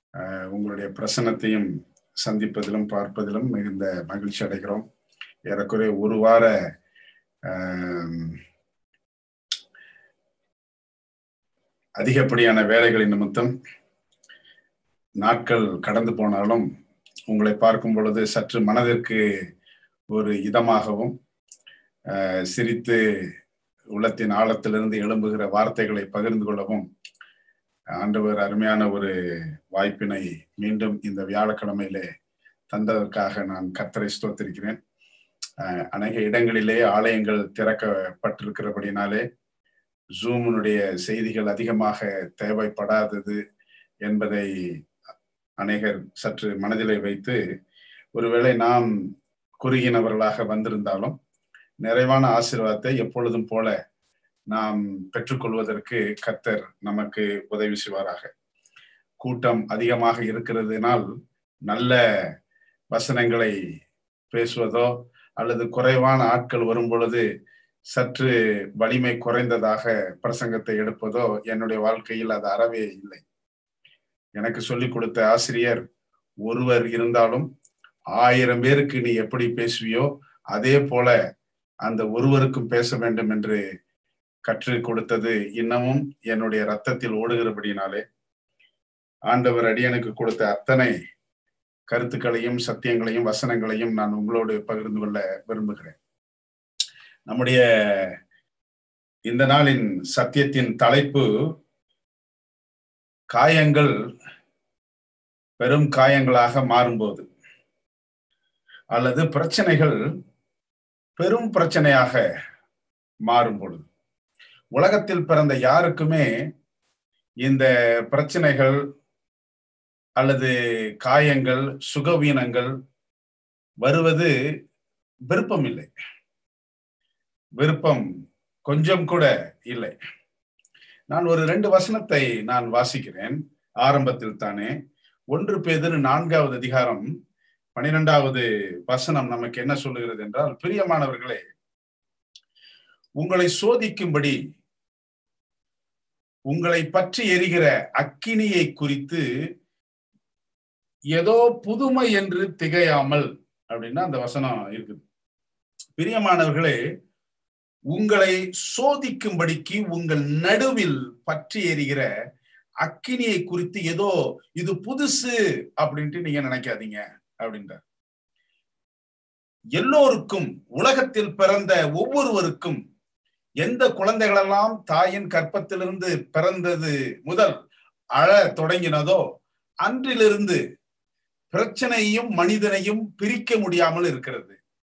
அஹ், உங்களுடைய பிரசன்னத்தையும் சந்திப்பதிலும் பார்ப்பதிலும் மிகுந்த மகிழ்ச்சி அடைகிறோம் ஏறக்குறைய ஒரு வார ஆம், அதிகப்படியான வேலைகளின் நிமித்தம் நாட்கள் கடந்து போனாலும் உங்களை பார்க்கும் பொழுது சற்று மனதிற்கு ஒரு இதமாகவும் அஹ், சிரித்து உள்ளத்தின் ஆழத்திலிருந்து எழும்புகிற வார்த்தைகளை பகிர்ந்து கொள்ளவும் ஆண்டவர் அருமையான ஒரு வாய்ப்பினை மீண்டும் இந்த வியாழக்கிழமையிலே தந்ததற்காக நான் கத்தரை ஸ்தோத்திருக்கிறேன் அஹ், அநேக இடங்களிலே ஆலயங்கள் திறக்கப்பட்டிருக்கிறபடினாலே ஜூமினுடைய செய்திகள் அதிகமாக தேவைப்படாதது என்பதை அநேகர் சற்று மனதிலே வைத்து ஒருவேளை நாம் குறுகினவர்களாக வந்திருந்தாலும் நிறைவான ஆசீர்வாதத்தை எப்பொழுதும் போல நாம் பெற்றுக்கொள்வதற்கு கர்த்தர் நமக்கு உதவி செய்வாராக கூட்டம் அதிகமாக இருக்கிறதுனால் நல்ல வசனங்களை பேசுவதோ அல்லது குறைவான ஆட்கள் வரும் பொழுது சற்று வலிமை குறைந்ததாக பிரசங்கத்தை எடுப்பதோ என்னுடைய வாழ்க்கையில் அது அறவே இல்லை எனக்கு சொல்லிக் கொடுத்த ஆசிரியர் ஒருவர் இருந்தாலும் ஆயிரம் பேருக்கு நீ எப்படி பேசுவியோ அதே போல அந்த ஒருவருக்கும் பேச வேண்டும் என்று கற்றுக் கொடுத்தது இன்னமும் என்னுடைய ரத்தத்தில் ஓடுகிறபடினாலே ஆண்டவர் அடியனுக்கு கொடுத்த அத்தனை கருத்துக்களையும் சத்தியங்களையும் வசனங்களையும் நான் உங்களோடு பகிர்ந்து கொள்ள விரும்புகிறேன் நம்முடைய இந்த நாளின் சத்தியத்தின் தலைப்பு காயங்கள் பெரும் காயங்களாக மாறும்போது அல்லது பிரச்சனைகள் பெரும் பிரச்சனையாக மாறும் பொழுது உலகத்தில் பிறந்த யாருக்குமே இந்த பிரச்சனைகள் அல்லது காயங்கள் சுகவீனங்கள் வருவது விருப்பம் இல்லை விருப்பம் கொஞ்சம் கூட இல்லை நான் ஒரு ரெண்டு வசனத்தை நான் வாசிக்கிறேன் ஆரம்பத்தில் தானே ஒன்று பேதிரு நான்காவது அதிகாரம் பனிரெண்டாவது வசனம் நமக்கு என்ன சொல்லுகிறது என்றால் பிரியமானவர்களே உங்களை சோதிக்கும்படி உங்களை பற்றி எரிகிற அக்கினியை குறித்து ஏதோ புதுமை என்று திகையாமல் அப்படின்னா அந்த வசனம் இருக்குது பிரியமானவர்களே உங்களை சோதிக்கும்படிக்கு உங்கள் நடுவில் பற்றி எரிகிற அக்கினியை குறித்து ஏதோ இது புதுசு அப்படின்ட்டு நீங்க நினைக்காதீங்க அப்படின்றார் எல்லோருக்கும் உலகத்தில் பிறந்த ஒவ்வொருவருக்கும் எந்த குழந்தைகளெல்லாம் தாயின் கற்பத்திலிருந்து பிறந்தது முதல் அழ தொடங்கினதோ அன்றிலிருந்து பிரச்சனையும் மனிதனையும் பிரிக்க முடியாமல் இருக்கிறது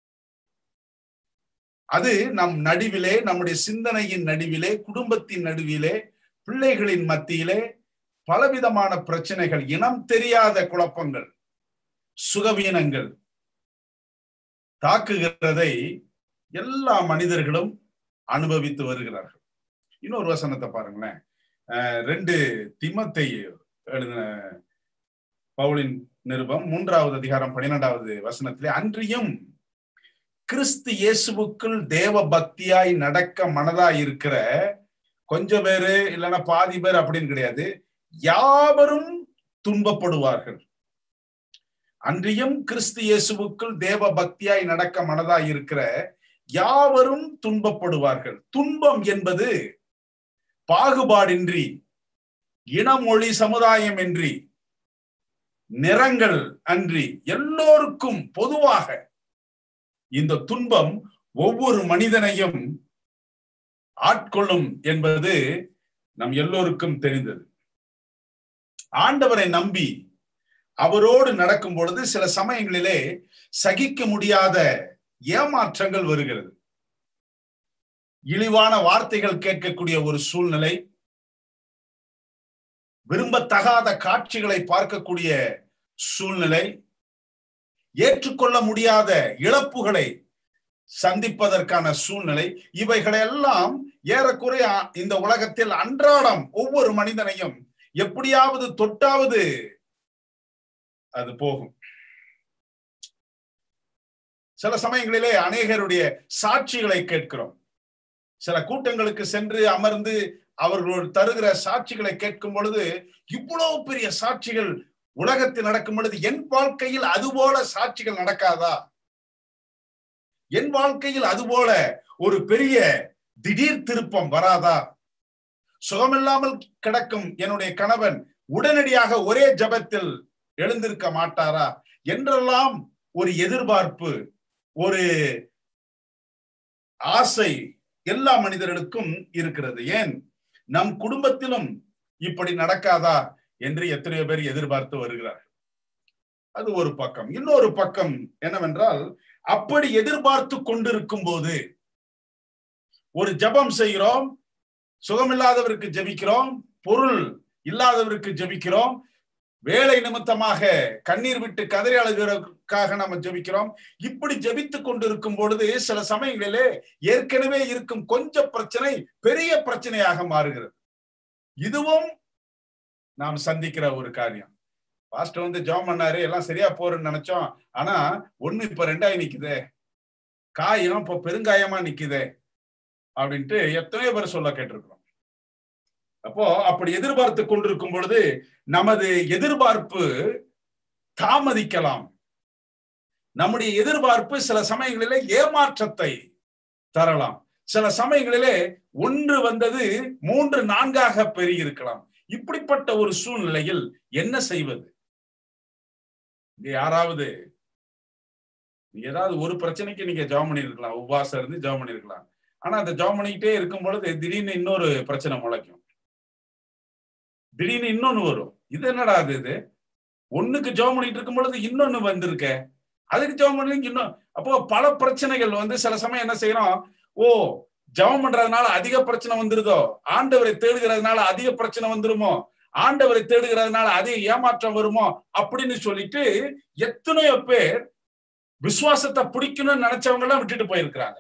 அது நம் நடுவிலே நம்முடைய சிந்தனையின் நடுவிலே குடும்பத்தின் நடுவிலே பிள்ளைகளின் மத்தியிலே பலவிதமான பிரச்சனைகள் இனம் தெரியாத குழப்பங்கள் சுகவீனங்கள் தாக்குகிறதை எல்லா மனிதர்களும் அனுபவித்து வருகிறார்கள் இன்னொரு வசனத்தை பாருங்களேன் ரெண்டு திமத்தை எழுதின பவுலின் நிருபம் மூன்றாவது அதிகாரம் பன்னிரெண்டாவது வசனத்திலே அன்றியும் கிறிஸ்து இயேசுவுக்குள் தேவ பக்தியாய் நடக்க மனதாய் இருக்கிற கொஞ்சம் பேரு இல்லைன்னா பாதி பேர் அப்படின்னு கிடையாது யாவரும் துன்பப்படுவார்கள் அன்றியும் கிறிஸ்து இயேசுவுக்குள் தேவ பக்தியாய் நடக்க மனதாய் இருக்கிற யாவரும் துன்பப்படுவார்கள் துன்பம் என்பது பாகுபாடின்றி இனமொழி சமுதாயம் இன்றி நிறங்கள் அன்றி எல்லோருக்கும் பொதுவாக இந்த துன்பம் ஒவ்வொரு மனிதனையும் ஆட்கொள்ளும் என்பது நம் எல்லோருக்கும் தெரிந்தது ஆண்டவரை நம்பி அவரோடு நடக்கும் பொழுது சில சமயங்களிலே சகிக்க முடியாத ஏமாற்றங்கள் வருகிறது இழிவான வார்த்தைகள் கேட்கக்கூடிய ஒரு சூழ்நிலை விரும்பத்தகாத காட்சிகளை பார்க்கக்கூடிய சூழ்நிலை ஏற்றுக்கொள்ள முடியாத இழப்புகளை சந்திப்பதற்கான சூழ்நிலை இவைகளெல்லாம் ஏறக்குறைய இந்த உலகத்தில் அன்றாடம் ஒவ்வொரு மனிதனையும் எப்படியாவது தொட்டாவது அது போகும் சில சமயங்களிலே அநேகருடைய சாட்சிகளை கேட்கிறோம் சில கூட்டங்களுக்கு சென்று அமர்ந்து அவர்களோடு தருகிற சாட்சிகளை கேட்கும் பொழுது இவ்வளவு பெரிய சாட்சிகள் உலகத்தில் நடக்கும் பொழுது என் வாழ்க்கையில் அதுபோல சாட்சிகள் நடக்காதா என் வாழ்க்கையில் அதுபோல ஒரு பெரிய திடீர் திருப்பம் வராதா சுகமில்லாமல் கிடக்கும் என்னுடைய கணவன் உடனடியாக ஒரே ஜபத்தில் எழுந்திருக்க மாட்டாரா என்றெல்லாம் ஒரு எதிர்பார்ப்பு ஒரு ஆசை எல்லா மனிதர்களுக்கும் இருக்கிறது ஏன் நம் குடும்பத்திலும் இப்படி நடக்காதா என்று எத்தனையோ பேர் எதிர்பார்த்து வருகிறார்கள் அது ஒரு பக்கம் இன்னொரு பக்கம் என்னவென்றால் அப்படி எதிர்பார்த்து கொண்டிருக்கும் போது ஒரு ஜபம் செய்கிறோம் சுகமில்லாதவருக்கு ஜபிக்கிறோம் பொருள் இல்லாதவருக்கு ஜபிக்கிறோம் வேலை நிமித்தமாக கண்ணீர் விட்டு கதறி அழுகிறதுக்காக நம்ம ஜபிக்கிறோம் இப்படி ஜபித்து கொண்டிருக்கும் பொழுது சில சமயங்களிலே ஏற்கனவே இருக்கும் கொஞ்ச பிரச்சனை பெரிய பிரச்சனையாக மாறுகிறது இதுவும் நாம் சந்திக்கிற ஒரு காரியம் பாஸ்டர் வந்து ஜாம் பண்ணாரு எல்லாம் சரியா போறேன்னு நினைச்சோம் ஆனா ஒண்ணு இப்ப ரெண்டாயி நிக்குதே காயம் இப்ப பெருங்காயமா நிக்குதே அப்படின்ட்டு எத்தனையோ பேர் சொல்ல கேட்டிருக்கிறோம் அப்போ அப்படி எதிர்பார்த்து கொண்டிருக்கும் பொழுது நமது எதிர்பார்ப்பு தாமதிக்கலாம் நம்முடைய எதிர்பார்ப்பு சில சமயங்களிலே ஏமாற்றத்தை தரலாம் சில சமயங்களிலே ஒன்று வந்தது மூன்று நான்காக பெருகியிருக்கலாம் இப்படிப்பட்ட ஒரு சூழ்நிலையில் என்ன செய்வது இங்க யாராவது ஏதாவது ஒரு பிரச்சனைக்கு நீங்க ஜாம் பண்ணிருக்கலாம் உபவாசம் இருந்து ஜாம் பண்ணிருக்கலாம் ஆனா அந்த ஜாம் பண்ணிக்கிட்டே இருக்கும் பொழுது திடீர்னு இன்னொரு பிரச்சனை முளைக்கும் திடீர்னு இன்னொன்னு வரும் இது என்னடா அது இது ஒண்ணுக்கு ஜெபம் பண்ணிட்டு இருக்கும் பொழுது இன்னொன்னு வந்திருக்க அதுக்கு ஜெபம் பண்ணி இன்னும் அப்போ பல பிரச்சனைகள் வந்து சில சமயம் என்ன செய்யறோம் ஓ ஜெபம் பண்றதுனால அதிக பிரச்சனை வந்துருதோ ஆண்டவரை தேடுகிறதுனால அதிக பிரச்சனை வந்துருமோ ஆண்டவரை தேடுகிறதுனால அதிக ஏமாற்றம் வருமோ அப்படின்னு சொல்லிட்டு எத்தனையோ பேர் விசுவாசத்தை பிடிக்கணும்னு நினைச்சவங்க எல்லாம் விட்டுட்டு போயிருக்கிறாங்க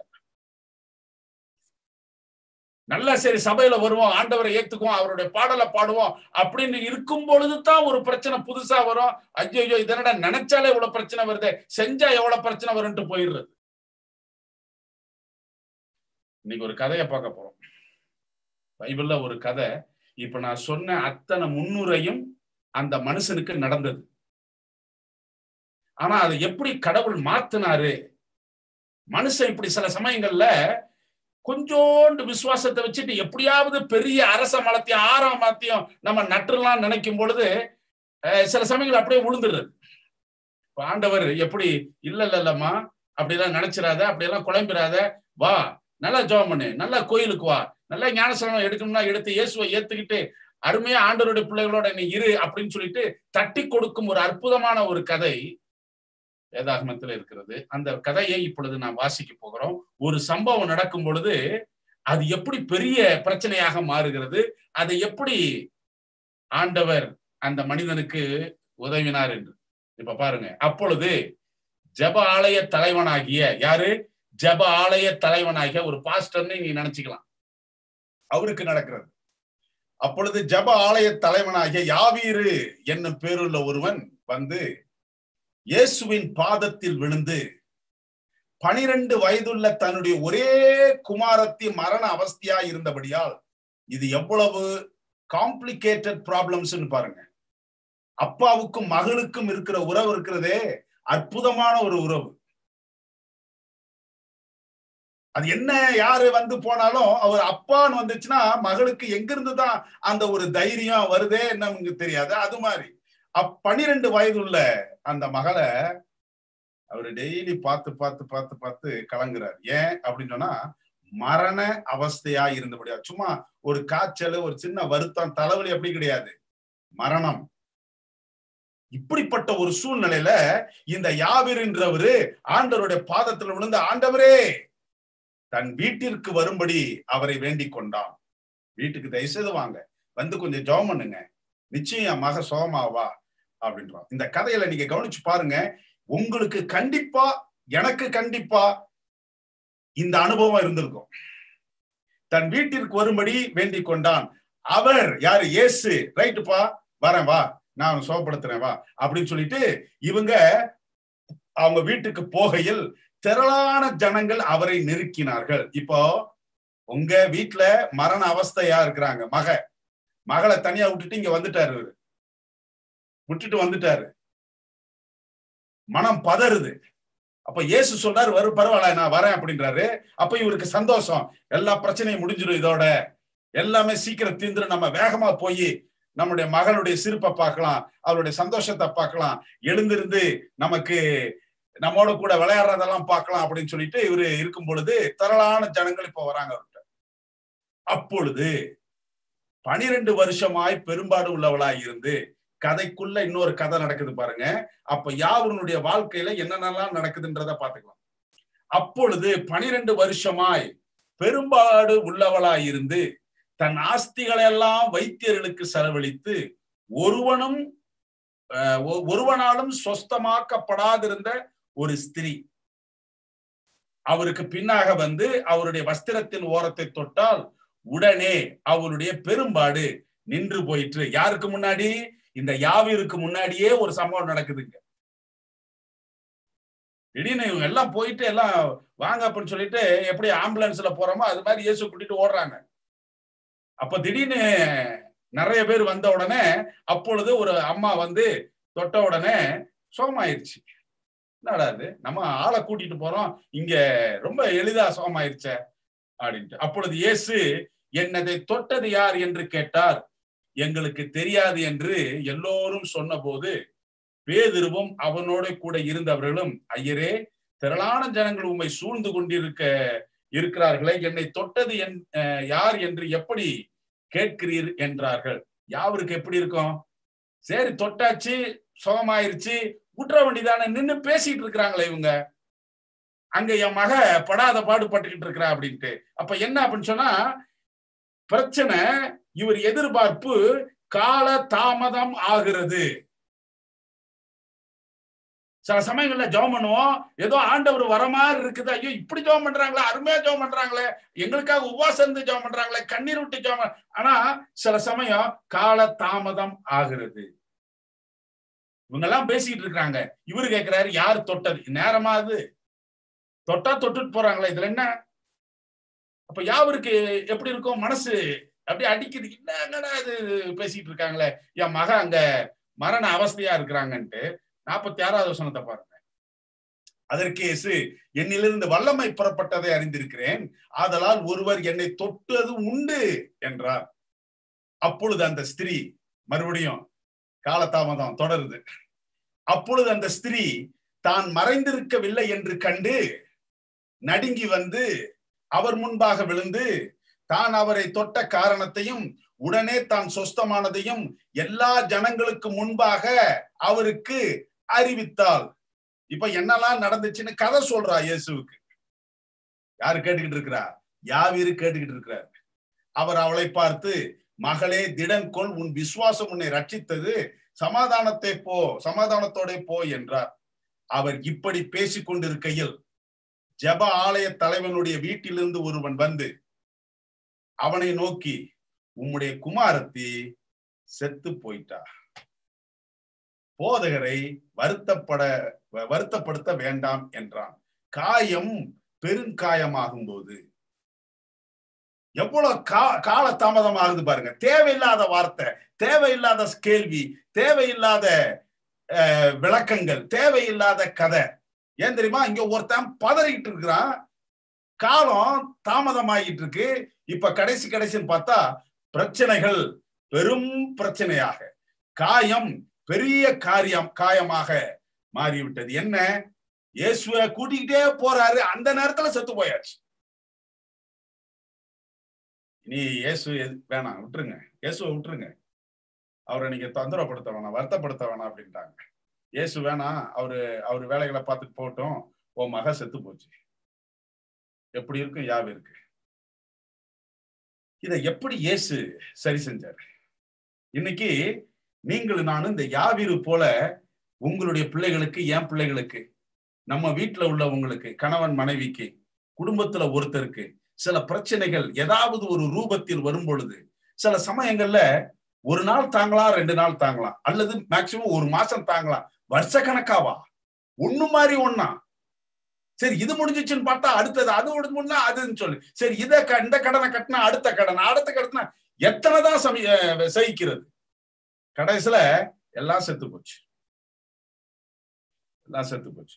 நல்லா சரி சபையில வருவோம் ஆண்டவரை ஏத்துக்குவோம் அவருடைய பாடலை பாடுவோம் அப்படின்னு இருக்கும் பொழுதுதான் ஒரு பிரச்சனை புதுசா வரும் ஐயோ இதனடா நினைச்சாலே இவ்வளவு பிரச்சனை வருது செஞ்சா எவ்வளவு பிரச்சனை வரும்ட்டு போயிடுறது இன்னைக்கு ஒரு கதையை பார்க்க போறோம் பைபிள்ல ஒரு கதை இப்ப நான் சொன்ன அத்தனை முன்னுரையும் அந்த மனுஷனுக்கு நடந்தது ஆனா அதை எப்படி கடவுள் மாத்தினாரு மனுஷன் இப்படி சில சமயங்கள்ல கொஞ்சோண்டு விசுவாசத்தை வச்சுட்டு எப்படியாவது பெரிய அரச மலத்தையும் ஆறாம் மலத்தையும் நம்ம நட்டுலாம் நினைக்கும் பொழுது சில சமயங்கள் அப்படியே விழுந்துடுறது ஆண்டவர் எப்படி இல்ல இல்ல இல்லம்மா அப்படிலாம் நினைச்சிடாத அப்படியெல்லாம் குழம்பிடாத வா நல்லா ஜோம் பண்ணு நல்லா கோயிலுக்கு வா நல்லா ஞானசனம் எடுக்கணும்னா எடுத்து இயேசுவை ஏத்துக்கிட்டு அருமையா ஆண்டவருடைய பிள்ளைகளோட நீ இரு அப்படின்னு சொல்லிட்டு தட்டி கொடுக்கும் ஒரு அற்புதமான ஒரு கதை வேதாகமத்தில் இருக்கிறது அந்த கதையை இப்பொழுது நாம் வாசிக்க போகிறோம் ஒரு சம்பவம் நடக்கும் பொழுது அது எப்படி பெரிய பிரச்சனையாக மாறுகிறது அதை எப்படி ஆண்டவர் அந்த மனிதனுக்கு உதவினார் என்று இப்ப பாருங்க அப்பொழுது ஜப ஆலய தலைவனாகிய யாரு ஜப ஆலய தலைவனாகிய ஒரு பாஸ்டர்னு நீ நினைச்சுக்கலாம் அவருக்கு நடக்கிறது அப்பொழுது ஜப ஆலய தலைவனாகிய யாவீரு என்னும் பேருள்ள ஒருவன் வந்து இயேசுவின் பாதத்தில் விழுந்து பனிரெண்டு வயதுள்ள தன்னுடைய ஒரே குமாரத்தி மரண அவஸ்தையா இருந்தபடியால் இது எவ்வளவு காம்ப்ளிகேட்டட் ப்ராப்ளம்ஸ் பாருங்க அப்பாவுக்கும் மகளுக்கும் இருக்கிற உறவு இருக்கிறதே அற்புதமான ஒரு உறவு அது என்ன யாரு வந்து போனாலும் அவர் அப்பான்னு வந்துச்சுன்னா மகளுக்கு எங்கிருந்து தான் அந்த ஒரு தைரியம் வருதே என்ன தெரியாது அது மாதிரி அப் பனிரெண்டு வயதுள்ள அந்த மகளை அவரு டெய்லி பார்த்து பார்த்து பார்த்து பார்த்து கலங்குறாரு ஏன் அப்படின்னு சொன்னா மரண அவஸ்தையா இருந்தபடியா சும்மா ஒரு காய்ச்சல் ஒரு சின்ன வருத்தம் தலைவலி அப்படி கிடையாது மரணம் இப்படிப்பட்ட ஒரு சூழ்நிலையில இந்த யாவிர்ன்றவரு ஆண்டவருடைய பாதத்துல விழுந்து ஆண்டவரே தன் வீட்டிற்கு வரும்படி அவரை வேண்டிக் கொண்டான் வீட்டுக்கு தயவுசெய்து வாங்க வந்து கொஞ்சம் ஜெபம் பண்ணுங்க நிச்சயம் மக சோமாவா அப்படின்றான் இந்த கதையில நீங்க கவனிச்சு பாருங்க உங்களுக்கு கண்டிப்பா எனக்கு கண்டிப்பா இந்த அனுபவம் இருந்திருக்கும் தன் வீட்டிற்கு வரும்படி வேண்டிக் கொண்டான் அவர் யாரு ஏசு ரைட்டுப்பா வரேன் வா நான் சோகப்படுத்துறேன் வா அப்படின்னு சொல்லிட்டு இவங்க அவங்க வீட்டுக்கு போகையில் திரளான ஜனங்கள் அவரை நெருக்கினார்கள் இப்போ உங்க வீட்டுல மரண அவஸ்தையா இருக்கிறாங்க மக மகளை தனியா விட்டுட்டு இங்க வந்துட்டாரு விட்டுட்டு வந்துட்டாரு மனம் பதறுது அப்ப இயேசு சொல்றாரு வரு பரவாயில்ல நான் வரேன் அப்படின்றாரு அப்ப இவருக்கு சந்தோஷம் எல்லா பிரச்சனையும் முடிஞ்சிடும் இதோட எல்லாமே சீக்கிரம் தீர்ந்துடும் நம்ம வேகமா போய் நம்முடைய மகளுடைய சிரிப்பை பார்க்கலாம் அவருடைய சந்தோஷத்தை பார்க்கலாம் எழுந்திருந்து நமக்கு நம்மோட கூட விளையாடுறதெல்லாம் பார்க்கலாம் அப்படின்னு சொல்லிட்டு இவரு இருக்கும் பொழுது திரளான ஜனங்கள் இப்ப வராங்க அவர்கிட்ட அப்பொழுது பனிரெண்டு வருஷமாய் பெரும்பாடு உள்ளவளாய் இருந்து கதைக்குள்ள இன்னொரு கதை நடக்குது பாருங்க அப்ப யாவருடைய வாழ்க்கையில என்னென்னலாம் நடக்குதுன்றத பாத்துக்கலாம் அப்பொழுது பனிரெண்டு வருஷமாய் பெரும்பாடு உள்ளவளாய் இருந்து தன் ஆஸ்திகளை எல்லாம் வைத்தியர்களுக்கு செலவழித்து ஒருவனும் ஒருவனாலும் சொஸ்தமாக்கப்படாதிருந்த ஒரு ஸ்திரீ அவருக்கு பின்னாக வந்து அவருடைய வஸ்திரத்தின் ஓரத்தை தொட்டால் உடனே அவருடைய பெரும்பாடு நின்று போயிற்று யாருக்கு முன்னாடி இந்த யாவிற்கு முன்னாடியே ஒரு சம்பவம் நடக்குதுங்க திடீர்னு இவங்க எல்லாம் போயிட்டு எல்லாம் வாங்க அப்படின்னு சொல்லிட்டு எப்படி ஆம்புலன்ஸ்ல போறோமோ அது மாதிரி இயேசு கூட்டிட்டு ஓடுறாங்க அப்ப திடீர்னு நிறைய பேர் வந்த உடனே அப்பொழுது ஒரு அம்மா வந்து தொட்ட உடனே சுகமாயிருச்சு என்னடா அது நம்ம ஆளை கூட்டிட்டு போறோம் இங்க ரொம்ப எளிதா சுகமாயிருச்ச அப்படின்ட்டு அப்பொழுது இயேசு என்னதை தொட்டது யார் என்று கேட்டார் எங்களுக்கு தெரியாது என்று எல்லோரும் சொன்ன போது பேதிருவும் அவனோட கூட இருந்தவர்களும் ஐயரே திரளான ஜனங்கள் உண்மை சூழ்ந்து கொண்டிருக்க இருக்கிறார்களே என்னை தொட்டது என் யார் என்று எப்படி கேட்கிறீர் என்றார்கள் யாவருக்கு எப்படி இருக்கும் சரி தொட்டாச்சு சுகமாயிருச்சு குற்ற வண்டிதானே நின்று பேசிட்டு இருக்கிறாங்களே இவங்க அங்க என் மக படாத பாடுபட்டுக்கிட்டு இருக்கிறா அப்படின்ட்டு அப்ப என்ன அப்படின்னு சொன்னா பிரச்சனை இவர் எதிர்பார்ப்பு கால தாமதம் ஆகிறது சில சமயங்கள்ல ஜெபம் பண்ணுவோம் ஏதோ ஆண்டவர் வர மாதிரி இருக்குது ஐயோ இப்படி ஜெபம் பண்றாங்களே அருமையா ஜெபம் பண்றாங்களே எங்களுக்காக உபவாசம் இருந்து ஜெபம் பண்றாங்களே கண்ணீர் விட்டு ஜெபம் ஆனா சில சமயம் கால தாமதம் ஆகிறது இவங்க எல்லாம் பேசிட்டு இருக்கிறாங்க இவரு கேட்கிறாரு யார் தொட்டது நேரமா அது தொட்டா தொட்டுட்டு போறாங்களே இதுல என்ன அப்ப யாவருக்கு எப்படி இருக்கும் மனசு அப்படியே அடிக்குது என்னடா இது பேசிட்டு இருக்காங்களே என் மக அங்க மரண அவஸ்தையா இருக்கிறாங்கன்ட்டு நாற்பத்தி ஆறாவது வசனத்தை பாருங்க அதற்கு இயேசு என்னிலிருந்து வல்லமை புறப்பட்டதை அறிந்திருக்கிறேன் ஆதலால் ஒருவர் என்னை தொட்டது உண்டு என்றார் அப்பொழுது அந்த ஸ்திரீ மறுபடியும் காலதாமதம் தொடருது அப்பொழுது அந்த ஸ்திரீ தான் மறைந்திருக்கவில்லை என்று கண்டு நடுங்கி வந்து அவர் முன்பாக விழுந்து தான் அவரை தொட்ட காரணத்தையும் உடனே தான் சொஸ்தமானதையும் எல்லா ஜனங்களுக்கு முன்பாக அவருக்கு அறிவித்தாள் இப்ப என்னெல்லாம் நடந்துச்சுன்னு கதை சொல்றா இயேசுவுக்கு யாரு கேட்டுக்கிட்டு இருக்கிறா யாவீரு கேட்டுக்கிட்டு இருக்கிறார் அவர் அவளை பார்த்து மகளே திடன் கொள் உன் விசுவாசம் உன்னை ரட்சித்தது சமாதானத்தை போ சமாதானத்தோட போ என்றார் அவர் இப்படி பேசிக் கொண்டிருக்கையில் ஜப ஆலய தலைவனுடைய வீட்டிலிருந்து ஒருவன் வந்து அவனை நோக்கி உம்முடைய குமாரத்தி செத்து போயிட்டா போதகரை வருத்தப்பட வருத்தப்படுத்த வேண்டாம் என்றான் காயம் பெருங்காயமாகும் போது எவ்வளவு கா கால தாமதம் ஆகுது பாருங்க தேவையில்லாத வார்த்தை தேவையில்லாத கேள்வி தேவையில்லாத விளக்கங்கள் தேவையில்லாத கதை ஏன் தெரியுமா இங்க ஒருத்தன் பதறிக்கிட்டு இருக்கிறான் காலம் தாமதமாகிட்டு இருக்கு இப்ப கடைசி கடைசின்னு பார்த்தா பிரச்சனைகள் பெரும் பிரச்சனையாக காயம் பெரிய காரியம் காயமாக மாறிவிட்டது என்ன இயேசுவ கூட்டிக்கிட்டே போறாரு அந்த நேரத்துல செத்து போயாச்சு நீ இயேசு வேணாம் விட்டுருங்க இயேசுவை விட்டுருங்க அவரை நீங்க தொந்தரப்படுத்த வேணாம் வருத்தப்படுத்த வேணாம் அப்படின்ட்டாங்க இயேசு வேணாம் அவரு அவரு வேலைகளை பார்த்துட்டு போகட்டும் உன் மக செத்து போச்சு எப்படி இருக்கும் யாவு இருக்கு இதை எப்படி இயேசு சரி செஞ்சார் இன்னைக்கு நீங்கள் நானும் இந்த யாவிரு போல உங்களுடைய பிள்ளைகளுக்கு என் பிள்ளைகளுக்கு நம்ம வீட்டுல உள்ளவங்களுக்கு கணவன் மனைவிக்கு குடும்பத்துல ஒருத்தருக்கு சில பிரச்சனைகள் ஏதாவது ஒரு ரூபத்தில் வரும் பொழுது சில சமயங்கள்ல ஒரு நாள் தாங்கலாம் ரெண்டு நாள் தாங்கலாம் அல்லது மேக்சிமம் ஒரு மாசம் தாங்கலாம் வருஷ கணக்காவா ஒண்ணு மாதிரி ஒன்னா சரி இது முடிஞ்சிச்சுன்னு பார்த்தா அடுத்தது அது முடிஞ்சுன்னா அதுன்னு சொல்லு சரி இத இந்த கடனை கட்டினா அடுத்த கடன் அடுத்த கடத்தினா எத்தனைதான் சமய சகிக்கிறது கடைசியில எல்லாம் செத்து போச்சு எல்லாம் செத்து போச்சு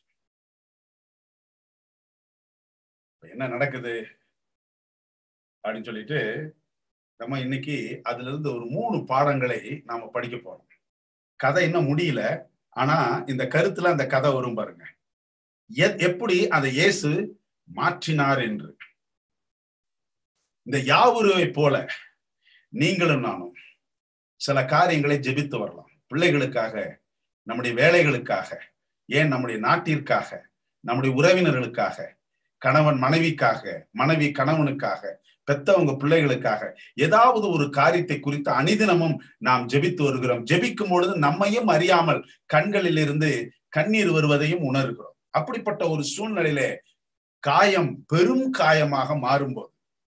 என்ன நடக்குது அப்படின்னு சொல்லிட்டு நம்ம இன்னைக்கு அதுல இருந்து ஒரு மூணு பாடங்களை நாம படிக்க போறோம் கதை இன்னும் முடியல ஆனா இந்த கருத்துல அந்த கதை வரும் பாருங்க எப்படி அதை இயேசு மாற்றினார் என்று இந்த யாவுருவை போல நீங்களும் நானும் சில காரியங்களை ஜெபித்து வரலாம் பிள்ளைகளுக்காக நம்முடைய வேலைகளுக்காக ஏன் நம்முடைய நாட்டிற்காக நம்முடைய உறவினர்களுக்காக கணவன் மனைவிக்காக மனைவி கணவனுக்காக பெத்தவங்க பிள்ளைகளுக்காக ஏதாவது ஒரு காரியத்தை குறித்து அனிதினமும் நாம் ஜெபித்து வருகிறோம் ஜெபிக்கும் பொழுது நம்மையும் அறியாமல் கண்களில் இருந்து கண்ணீர் வருவதையும் உணர்கிறோம் அப்படிப்பட்ட ஒரு சூழ்நிலையிலே காயம் பெரும் காயமாக மாறும்போது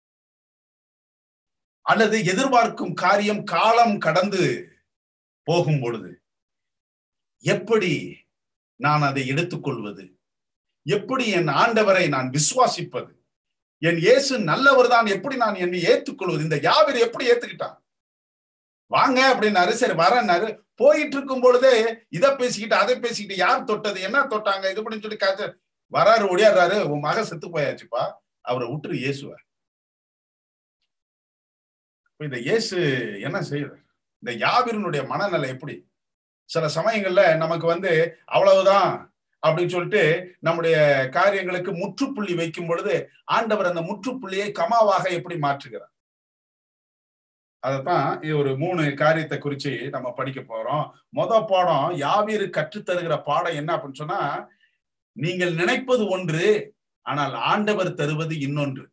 அல்லது எதிர்பார்க்கும் காரியம் காலம் கடந்து போகும் பொழுது எப்படி நான் அதை எடுத்துக்கொள்வது எப்படி என் ஆண்டவரை நான் விசுவாசிப்பது என் இயேசு நல்லவர் தான் எப்படி நான் என்னை ஏத்துக்கொள்வது இந்த யாவர் எப்படி ஏத்துக்கிட்டான் வாங்க அப்படின்னாரு சரி வரன்னாரு போயிட்டு இருக்கும் பொழுதே இதை பேசிக்கிட்டு அதை பேசிக்கிட்டு யார் தொட்டது என்ன தொட்டாங்க இது பண்ணி சொல்லி காய்ச்ச வராரு ஒடியாடுறாரு உன் மக செத்து போயாச்சுப்பா அவரை விட்டுரு இயேசுவ இந்த இயேசு என்ன செய்யுது இந்த யாவிரனுடைய மனநிலை எப்படி சில சமயங்கள்ல நமக்கு வந்து அவ்வளவுதான் அப்படின்னு சொல்லிட்டு நம்முடைய காரியங்களுக்கு முற்றுப்புள்ளி வைக்கும் பொழுது ஆண்டவர் அந்த முற்றுப்புள்ளியை கமாவாக எப்படி மாற்றுகிறார் அதத்தான் ஒரு மூணு காரியத்தை குறிச்சு நம்ம படிக்க போறோம் மொத பாடம் யாவீரு கற்றுத்தருகிற பாடம் என்ன அப்படின்னு சொன்னா நீங்கள் நினைப்பது ஒன்று ஆனால் ஆண்டவர் தருவது இன்னொன்று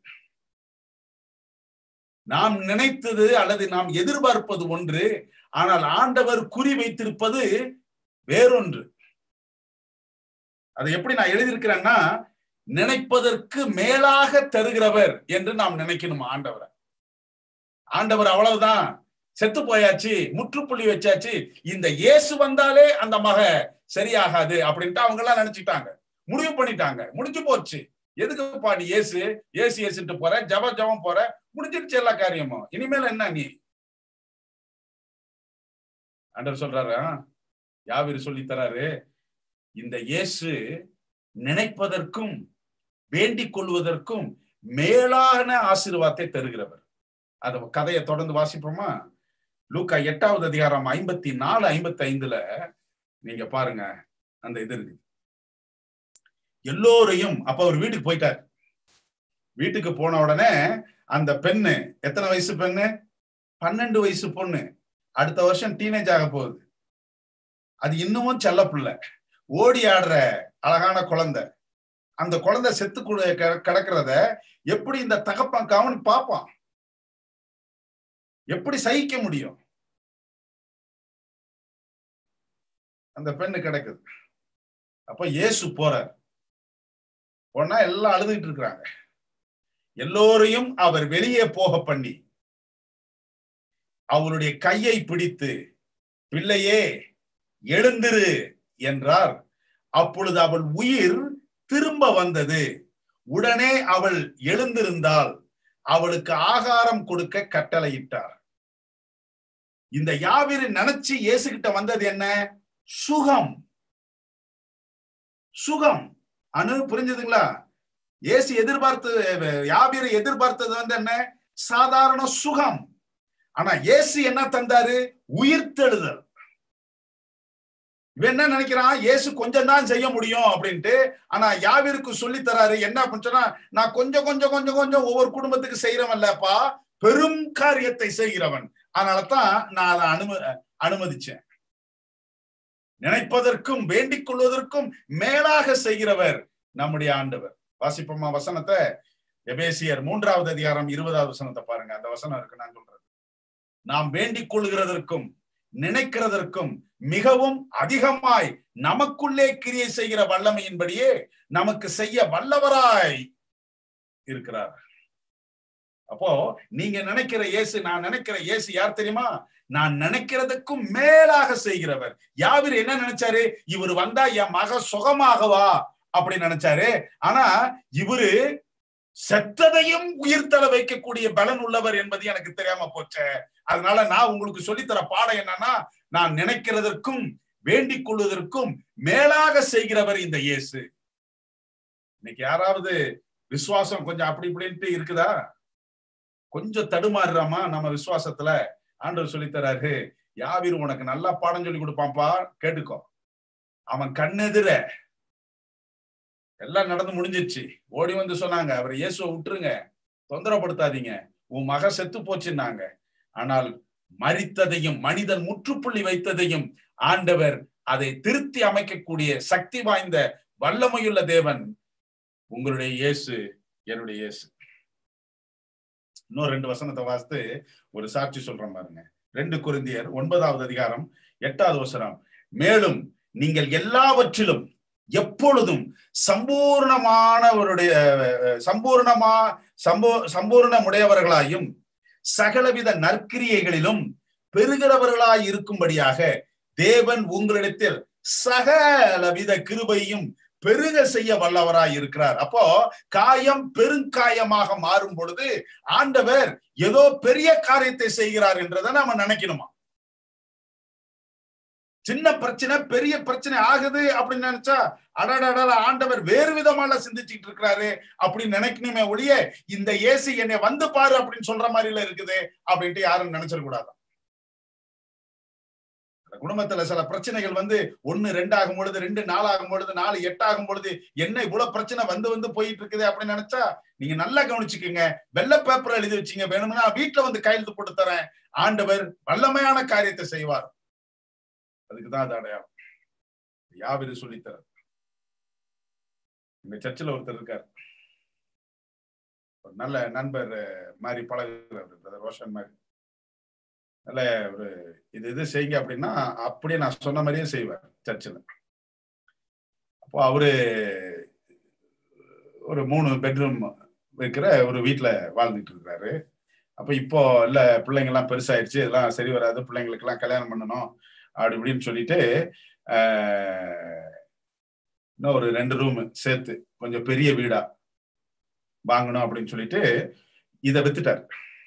நாம் நினைத்தது அல்லது நாம் எதிர்பார்ப்பது ஒன்று ஆனால் ஆண்டவர் குறி வைத்திருப்பது வேறொன்று அதை எப்படி நான் எழுதியிருக்கிறேன்னா நினைப்பதற்கு மேலாக தருகிறவர் என்று நாம் நினைக்கணும் ஆண்டவரை ஆண்டவர் அவ்வளவுதான் செத்து போயாச்சு முற்றுப்புள்ளி வச்சாச்சு இந்த இயேசு வந்தாலே அந்த மக சரியாகாது அப்படின்ட்டு அவங்க எல்லாம் நினைச்சிட்டாங்க முடிவு பண்ணிட்டாங்க முடிஞ்சு போச்சு எதுக்கு பாடி இயேசு ஏசு ஏசுட்டு போற ஜப ஜபம் போற முடிஞ்சிருச்சு எல்லா காரியமும் இனிமேல் என்ன நீ ஆண்டவர் சொல்றாரு யாவிரு சொல்லி தராரு இந்த இயேசு நினைப்பதற்கும் வேண்டிக் கொள்வதற்கும் மேலான ஆசீர்வாதத்தை தருகிறவர் அந்த கதையை தொடர்ந்து வாசிப்போமா லூக்கா எட்டாவது அதிகாரம் ஐம்பத்தி நாலு ஐம்பத்தி ஐந்துல நீங்க பாருங்க அந்த இது இருக்கு எல்லோரையும் அப்ப அவர் வீட்டுக்கு போயிட்டார் வீட்டுக்கு போன உடனே அந்த பெண்ணு எத்தனை வயசு பெண்ணு பன்னெண்டு வயசு பொண்ணு அடுத்த வருஷம் டீனேஜ் ஆக போகுது அது இன்னமும் செல்ல பிள்ளை ஓடி ஆடுற அழகான குழந்தை அந்த குழந்தை செத்து கிடக்கிறத எப்படி இந்த தகப்பன் கவனி பார்ப்பான் எப்படி சகிக்க முடியும் அந்த பெண்ணு கிடக்குது அப்ப இயேசு போறார் போனா எல்லாம் அழுதுகிட்டு இருக்கிறாங்க எல்லோரையும் அவர் வெளியே போக பண்ணி அவருடைய கையை பிடித்து பிள்ளையே எழுந்திரு என்றார் அப்பொழுது அவள் உயிர் திரும்ப வந்தது உடனே அவள் எழுந்திருந்தால் அவளுக்கு ஆகாரம் கொடுக்க கட்டளையிட்டார் இந்த யாவிரு நினைச்சு இயேசுகிட்ட வந்தது என்ன சுகம் சுகம் அனு புரிஞ்சதுங்களா இயேசு எதிர்பார்த்து யாவிரு எதிர்பார்த்தது வந்து என்ன சாதாரண சுகம் ஆனா இயேசு என்ன தந்தாரு உயிர்த்தெழுதல் இவன் என்ன நினைக்கிறான் இயேசு கொஞ்சம் தான் செய்ய முடியும் அப்படின்ட்டு ஆனா யாவிற்கு சொல்லி தராரு என்ன அப்படின்னு சொன்னா நான் கொஞ்சம் கொஞ்சம் கொஞ்சம் கொஞ்சம் ஒவ்வொரு குடும்பத்துக்கு செய்யறவன் இல்லப்பா பெரும் காரியத்தை செய்கிறவன் அதனாலதான் நான் அதை அனும அனுமதிச்சேன் நினைப்பதற்கும் வேண்டிக் கொள்வதற்கும் மேலாக செய்கிறவர் நம்முடைய ஆண்டவர் வாசிப்போமா வசனத்தை எபேசியர் மூன்றாவது அதிகாரம் இருபதாவது வசனத்தை பாருங்க அந்த வசனம் இருக்கு நான் சொல்றது நாம் வேண்டிக் கொள்கிறதற்கும் நினைக்கிறதற்கும் மிகவும் அதிகமாய் நமக்குள்ளே கிரியை செய்கிற வல்லமையின்படியே நமக்கு செய்ய வல்லவராய் இருக்கிறார் அப்போ நீங்க நினைக்கிற இயேசு நான் நினைக்கிற இயேசு யார் தெரியுமா நான் நினைக்கிறதுக்கும் மேலாக செய்கிறவர் யாவர் என்ன நினைச்சாரு இவர் வந்தா என் மக சுகமாகவா அப்படி நினைச்சாரு ஆனா இவரு செத்ததையும் உயிர்த்தல வைக்கக்கூடிய பலன் உள்ளவர் என்பது எனக்கு தெரியாம போச்சே அதனால நான் உங்களுக்கு சொல்லித்தர பாடம் என்னன்னா நான் நினைக்கிறதற்கும் வேண்டிக் கொள்வதற்கும் மேலாக செய்கிறவர் இந்த இயேசு இன்னைக்கு யாராவது விசுவாசம் கொஞ்சம் அப்படி இப்படின்ட்டு இருக்குதா கொஞ்சம் தடுமாறுறாமா நம்ம விசுவாசத்துல ஆண்டவர் சொல்லித்தராரு யாவிரு உனக்கு நல்லா பாடம் சொல்லி கொடுப்பான்ப்பா கேட்டுக்கோ அவன் கண்ணெதிர எல்லாம் நடந்து முடிஞ்சிருச்சு ஓடி வந்து சொன்னாங்க அவர் இயேசுவை விட்டுருங்க தொந்தரப்படுத்தாதீங்க உன் மக செத்து போச்சுன்னாங்க ஆனால் மறித்ததையும் மனிதன் முற்றுப்புள்ளி வைத்ததையும் ஆண்டவர் அதை திருத்தி அமைக்கக்கூடிய சக்தி வாய்ந்த வல்லமையுள்ள தேவன் உங்களுடைய இயேசு என்னுடைய இயேசு இன்னும் ரெண்டு வசனத்தை வாசித்து ஒரு சாட்சி சொல்றேன் பாருங்க ரெண்டு குருந்தியர் ஒன்பதாவது அதிகாரம் எட்டாவது வசனம் மேலும் நீங்கள் எல்லாவற்றிலும் எப்பொழுதும் சம்பூர்ணமானவருடைய சம்பூர்ணமா சம்பூ சம்பூர்ணமுடையவர்களாயும் சகலவித நற்கிரியைகளிலும் பெருகிறவர்களாய் இருக்கும்படியாக தேவன் உங்களிடத்தில் சகலவித கிருபையும் பெருக செய்ய வல்லவராய் இருக்கிறார் அப்போ காயம் பெருங்காயமாக மாறும் பொழுது ஆண்டவர் ஏதோ பெரிய காரியத்தை செய்கிறார் என்றதை நாம நினைக்கணுமா சின்ன பிரச்சனை பெரிய பிரச்சனை ஆகுது அப்படின்னு நினைச்சா அடடடா ஆண்டவர் வேறு விதமால சிந்திச்சுட்டு இருக்கிறாரு அப்படின்னு நினைக்கணுமே ஒழிய இந்த ஏசி என்னை வந்து பாரு அப்படின்னு சொல்ற மாதிரில இருக்குது அப்படின்ட்டு யாரும் நினைச்சிடக்கூடாது குடும்பத்துல சில பிரச்சனைகள் வந்து ஒன்னு ரெண்டு ஆகும் பொழுது ரெண்டு நாலு ஆகும் பொழுது நாலு எட்டு ஆகும் பொழுது என்ன இவ்வளவு பிரச்சனை வந்து வந்து போயிட்டு இருக்குது அப்படின்னு நினைச்சா நீங்க நல்லா கவனிச்சுக்கோங்க வெள்ள பேப்பர் எழுதி வச்சீங்க வேணும்னா வீட்டுல வந்து கையெழுத்து போட்டு தரேன் ஆண்டவர் வல்லமையான காரியத்தை செய்வார் அதுக்குதான் அது அடையாளம் யாவிரு சொல்லித்தர இந்த சர்ச்சில் ஒருத்தர் இருக்கார் ஒரு நல்ல நண்பர் மாதிரி பழகுறாரு ரோஷன் மாதிரி நல்ல ஒரு இது இது செய்யுங்க அப்படின்னா அப்படியே நான் சொன்ன மாதிரியே செய்வார் சர்ச்சில் அப்போ அவரு ஒரு மூணு பெட்ரூம் இருக்கிற ஒரு வீட்டுல வாழ்ந்துட்டு இருக்கிறாரு அப்ப இப்போ இல்ல பிள்ளைங்க எல்லாம் பெருசாயிருச்சு இதெல்லாம் சரி வராது பிள்ளைங்களுக்கு எல்லாம் கல்யாணம் பண்ணணும் அப்படி இப்படின்னு சொல்லிட்டு இன்னும் ஒரு ரெண்டு ரூம் சேர்த்து கொஞ்சம் பெரிய வீடா வாங்கணும் அப்படின்னு சொல்லிட்டு இதை வித்துட்டாரு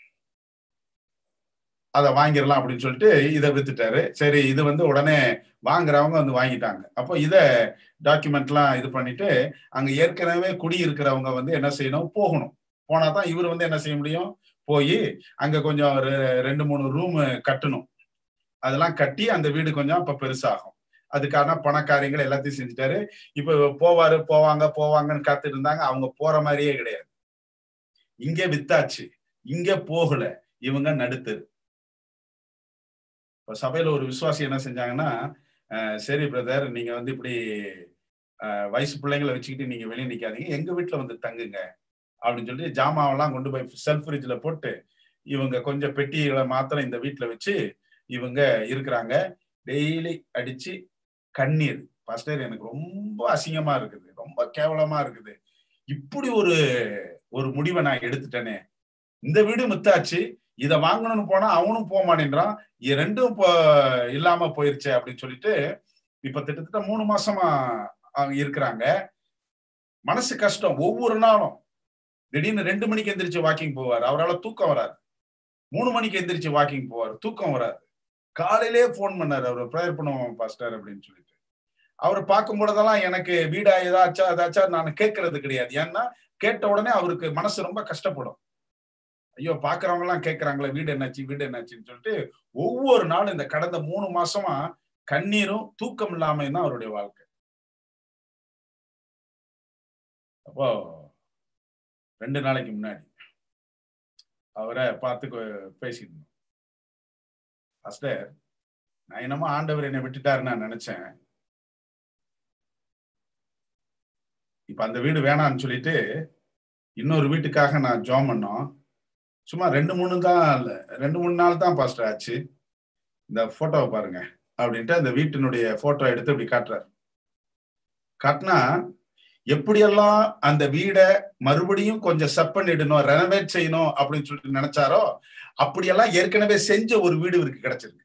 அதை வாங்கிடலாம் அப்படின்னு சொல்லிட்டு இதை வித்துட்டாரு சரி இது வந்து உடனே வாங்குறவங்க வந்து வாங்கிட்டாங்க அப்போ இதை டாக்குமெண்ட்லாம் இது பண்ணிட்டு அங்க ஏற்கனவே குடி இருக்கிறவங்க வந்து என்ன செய்யணும் போகணும் போனா தான் இவர் வந்து என்ன செய்ய முடியும் போய் அங்க கொஞ்சம் ஒரு ரெண்டு மூணு ரூம் கட்டணும் அதெல்லாம் கட்டி அந்த வீடு கொஞ்சம் இப்ப பெருசாகும் அதுக்கான பணக்காரியங்கள் எல்லாத்தையும் செஞ்சுட்டாரு இப்ப போவாரு போவாங்க போவாங்கன்னு காத்துட்டு இருந்தாங்க அவங்க போற மாதிரியே கிடையாது இங்க வித்தாச்சு இங்க போகல இவங்க நடுத்தரு இப்ப சபையில ஒரு விசுவாசி என்ன செஞ்சாங்கன்னா சரி பிரதர் நீங்க வந்து இப்படி வயசு பிள்ளைங்களை வச்சுக்கிட்டு நீங்க வெளியே நிக்காதீங்க எங்க வீட்டுல வந்து தங்குங்க அப்படின்னு சொல்லிட்டு ஜாமாவெல்லாம் கொண்டு போய் செல்ஃப் ஃப்ரிட்ஜ்ல போட்டு இவங்க கொஞ்சம் பெட்டிகளை மாத்திரம் இந்த வீட்டுல வச்சு இவங்க இருக்கிறாங்க டெய்லி அடிச்சு கண்ணீர் பாஸ்டர் எனக்கு ரொம்ப அசிங்கமா இருக்குது ரொம்ப கேவலமா இருக்குது இப்படி ஒரு ஒரு முடிவை நான் எடுத்துட்டேனே இந்த வீடு மித்தாச்சு இதை வாங்கணும்னு போனா அவனும் போக மாட்டேன்றான் ரெண்டும் இப்போ இல்லாம போயிருச்சு அப்படின்னு சொல்லிட்டு இப்ப கிட்டத்தட்ட மூணு மாசமா அவங்க இருக்கிறாங்க மனசு கஷ்டம் ஒவ்வொரு நாளும் திடீர்னு ரெண்டு மணிக்கு எந்திரிச்சு வாக்கிங் போவார் அவரால் தூக்கம் வராது மூணு மணிக்கு எந்திரிச்சு வாக்கிங் போவார் தூக்கம் வராது காலையிலே போன் பண்ணாரு அவர் ப்ரேயர் பண்ணுவோம் பாஸ்டர் அப்படின்னு சொல்லிட்டு அவர் பார்க்கும் பொழுதெல்லாம் எனக்கு வீடா ஏதாச்சா ஏதாச்சா நான் கேட்கறது கிடையாது ஏன்னா கேட்ட உடனே அவருக்கு மனசு ரொம்ப கஷ்டப்படும் ஐயோ பாக்குறவங்க எல்லாம் கேட்கறாங்களே வீடு என்னாச்சு வீடு என்னாச்சுன்னு சொல்லிட்டு ஒவ்வொரு நாளும் இந்த கடந்த மூணு மாசமா கண்ணீரும் தூக்கம் இல்லாம தான் அவருடைய வாழ்க்கை அப்போ ரெண்டு நாளைக்கு முன்னாடி அவரை பார்த்து பேசிட்டு இருந்தோம் பாஸ்டர் நான் என்னமோ ஆண்டவர் என்னை விட்டுட்டாருன்னு நான் நினைச்சேன் இப்ப அந்த வீடு வேணாம்னு சொல்லிட்டு இன்னொரு வீட்டுக்காக நான் ஜாம் பண்ணோம் சும்மா ரெண்டு மூணு தான் ரெண்டு மூணு நாள் தான் பாஸ்டர் ஆச்சு இந்த போட்டோவை பாருங்க அப்படின்ட்டு அந்த வீட்டினுடைய போட்டோ எடுத்து இப்படி காட்டுறாரு காட்டினா எப்படியெல்லாம் அந்த வீடை மறுபடியும் கொஞ்சம் செப் பண்ணிடணும் ரெனோவேட் செய்யணும் அப்படின்னு சொல்லிட்டு நினைச்சாரோ அப்படியெல்லாம் ஏற்கனவே செஞ்ச ஒரு வீடு இவருக்கு கிடைச்சிருக்கு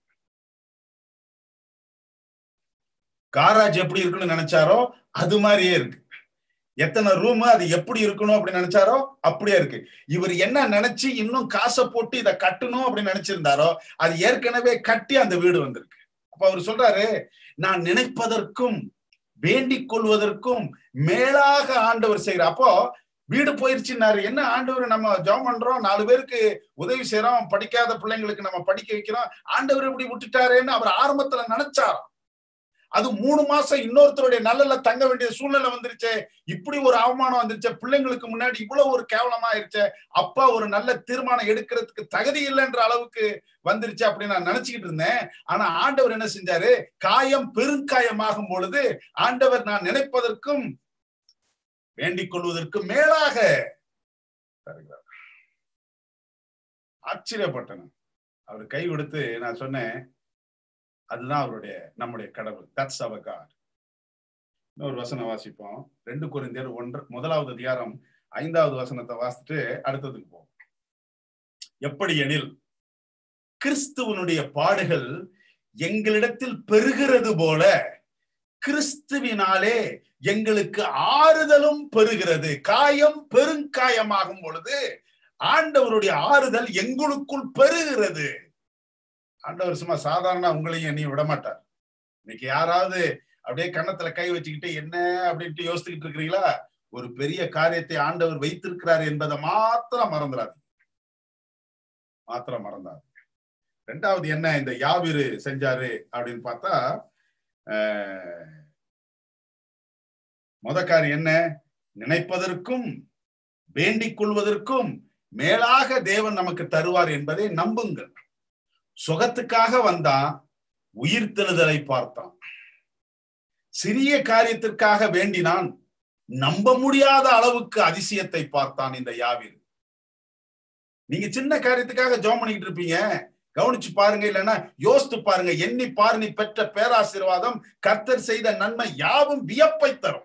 காராஜ் எப்படி இருக்குன்னு நினைச்சாரோ அது மாதிரியே இருக்கு எத்தனை ரூம் அது எப்படி இருக்கணும் அப்படின்னு நினைச்சாரோ அப்படியே இருக்கு இவர் என்ன நினைச்சு இன்னும் காசை போட்டு இதை கட்டணும் அப்படின்னு நினைச்சிருந்தாரோ அது ஏற்கனவே கட்டி அந்த வீடு வந்திருக்கு அப்ப அவர் சொல்றாரு நான் நினைப்பதற்கும் வேண்டிக் கொள்வதற்கும் மேலாக ஆண்டவர் செய்யற அப்போ வீடு போயிருச்சுன்னாரு என்ன ஆண்டவர் நம்ம ஜெபம் பண்றோம் நாலு பேருக்கு உதவி செய்யறோம் படிக்காத பிள்ளைங்களுக்கு நம்ம படிக்க வைக்கிறோம் ஆண்டவர் இப்படி விட்டுட்டாரேன்னு அவர் ஆரம்பத்துல நினைச்சாராம் அது மூணு மாசம் இன்னொருத்தருடைய நல்லல தங்க வேண்டிய சூழ்நிலை வந்துருச்சு இப்படி ஒரு அவமானம் வந்துருச்சு பிள்ளைங்களுக்கு முன்னாடி இவ்வளவு ஒரு கேவலமா ஆயிருச்சு அப்பா ஒரு நல்ல தீர்மானம் எடுக்கிறதுக்கு தகுதி இல்லைன்ற அளவுக்கு வந்துருச்சு அப்படின்னு நான் நினைச்சுக்கிட்டு இருந்தேன் ஆனா ஆண்டவர் என்ன செஞ்சாரு காயம் பெருங்காயமாகும் பொழுது ஆண்டவர் நான் நினைப்பதற்கும் வேண்டிக் கொள்வதற்கு மேலாக தருகிறார் ஆச்சரியப்பட்டன அவர் கை கொடுத்து நான் சொன்னேன் அதுதான் அவருடைய நம்முடைய கடவுள் தட்ஸ் அவர் காட் இன்னொரு வசனம் வாசிப்போம் ரெண்டு குறைந்தர் ஒன்று முதலாவது அதிகாரம் ஐந்தாவது வசனத்தை வாசிட்டு அடுத்ததுக்கு போவோம் எப்படி எனில் கிறிஸ்துவனுடைய பாடுகள் எங்களிடத்தில் பெருகிறது போல கிறிஸ்துவினாலே எங்களுக்கு ஆறுதலும் பெறுகிறது காயம் பெருங்காயமாகும் பொழுது ஆண்டவருடைய ஆறுதல் எங்களுக்குள் பெறுகிறது ஆண்டவர் சும்மா சாதாரண உங்களையும் என்னையும் விட மாட்டார் இன்னைக்கு யாராவது அப்படியே கன்னத்துல கை வச்சுக்கிட்டு என்ன அப்படின்ட்டு யோசிச்சுக்கிட்டு இருக்கிறீங்களா ஒரு பெரிய காரியத்தை ஆண்டவர் வைத்திருக்கிறார் என்பதை மாத்திரம் மறந்துடாது மாத்திரம் மறந்தாது ரெண்டாவது என்ன இந்த யாவிரு செஞ்சாரு அப்படின்னு பார்த்தா முத காரியம் என்ன நினைப்பதற்கும் வேண்டிக் கொள்வதற்கும் மேலாக தேவன் நமக்கு தருவார் என்பதை நம்புங்கள் சுகத்துக்காக வந்தான் உயிர் தெழுதலை பார்த்தான் சிறிய காரியத்திற்காக வேண்டினான் நம்ப முடியாத அளவுக்கு அதிசயத்தை பார்த்தான் இந்த யாவிர் நீங்க சின்ன காரியத்துக்காக ஜோம் பண்ணிக்கிட்டு இருப்பீங்க கவனிச்சு பாருங்க இல்லைன்னா யோசித்து பாருங்க எண்ணி பாரு நீ பெற்ற பேராசீர்வாதம் கர்த்தர் செய்த நன்மை யாவும் வியப்பை தரும்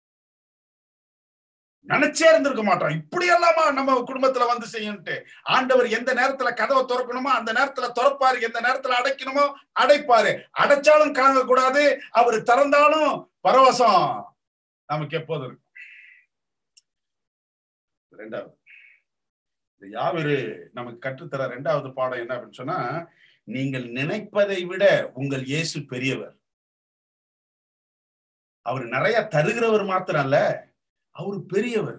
நினைச்சே இருந்திருக்க மாட்டோம் இப்படி எல்லாமா நம்ம குடும்பத்துல வந்து செய்யும்ட்டு ஆண்டவர் எந்த நேரத்துல கதவை திறக்கணுமோ அந்த நேரத்துல திறப்பாரு எந்த நேரத்துல அடைக்கணுமோ அடைப்பாரு அடைச்சாலும் காண கூடாது அவர் திறந்தாலும் பரவசம் நமக்கு எப்போதும் இருக்கும் ரெண்டாவது இந்த யாவிரு நமக்கு கற்றுத்தர ரெண்டாவது பாடம் என்ன அப்படின்னு சொன்னா நீங்கள் நினைப்பதை விட உங்கள் இயேசு பெரியவர் அவர் நிறைய தருகிறவர் மாத்திரம் அல்ல அவரு பெரியவர்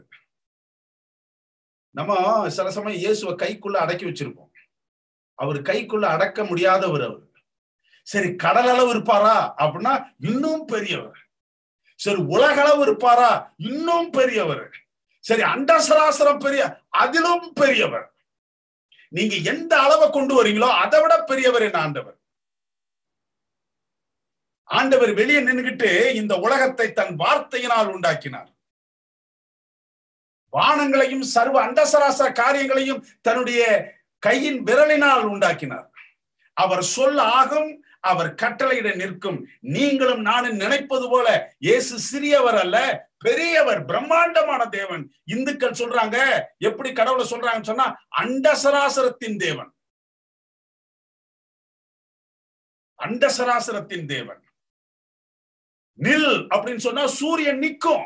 நம்ம சில சமயம் இயேசுவை கைக்குள்ள அடக்கி வச்சிருப்போம் அவர் கைக்குள்ள அடக்க முடியாதவர் அவர் சரி கடல் அளவு இருப்பாரா அப்படின்னா இன்னும் பெரியவர் சரி உலக அளவு இருப்பாரா இன்னும் பெரியவர் சரி அண்டசராசரம் பெரிய அதிலும் பெரியவர் நீங்க எந்த அளவை கொண்டு வரீங்களோ அதை விட பெரியவர் என்ன ஆண்டவர் ஆண்டவர் வெளியே நின்றுகிட்டு இந்த உலகத்தை தன் வார்த்தையினால் உண்டாக்கினார் வானங்களையும் சர்வ அண்டசராசர காரியங்களையும் தன்னுடைய கையின் விரலினால் உண்டாக்கினார் அவர் சொல் ஆகும் அவர் கட்டளையிட நிற்கும் நீங்களும் நானும் நினைப்பது போல இயேசு சிறியவர் அல்ல பெரியவர் பிரம்மாண்டமான தேவன் இந்துக்கள் சொல்றாங்க எப்படி கடவுளை சொல்றாங்கன்னு சொன்னா அண்டசராசரத்தின் தேவன் அண்டசராசரத்தின் தேவன் நில் அப்படின்னு சொன்னா சூரியன் நிற்கும்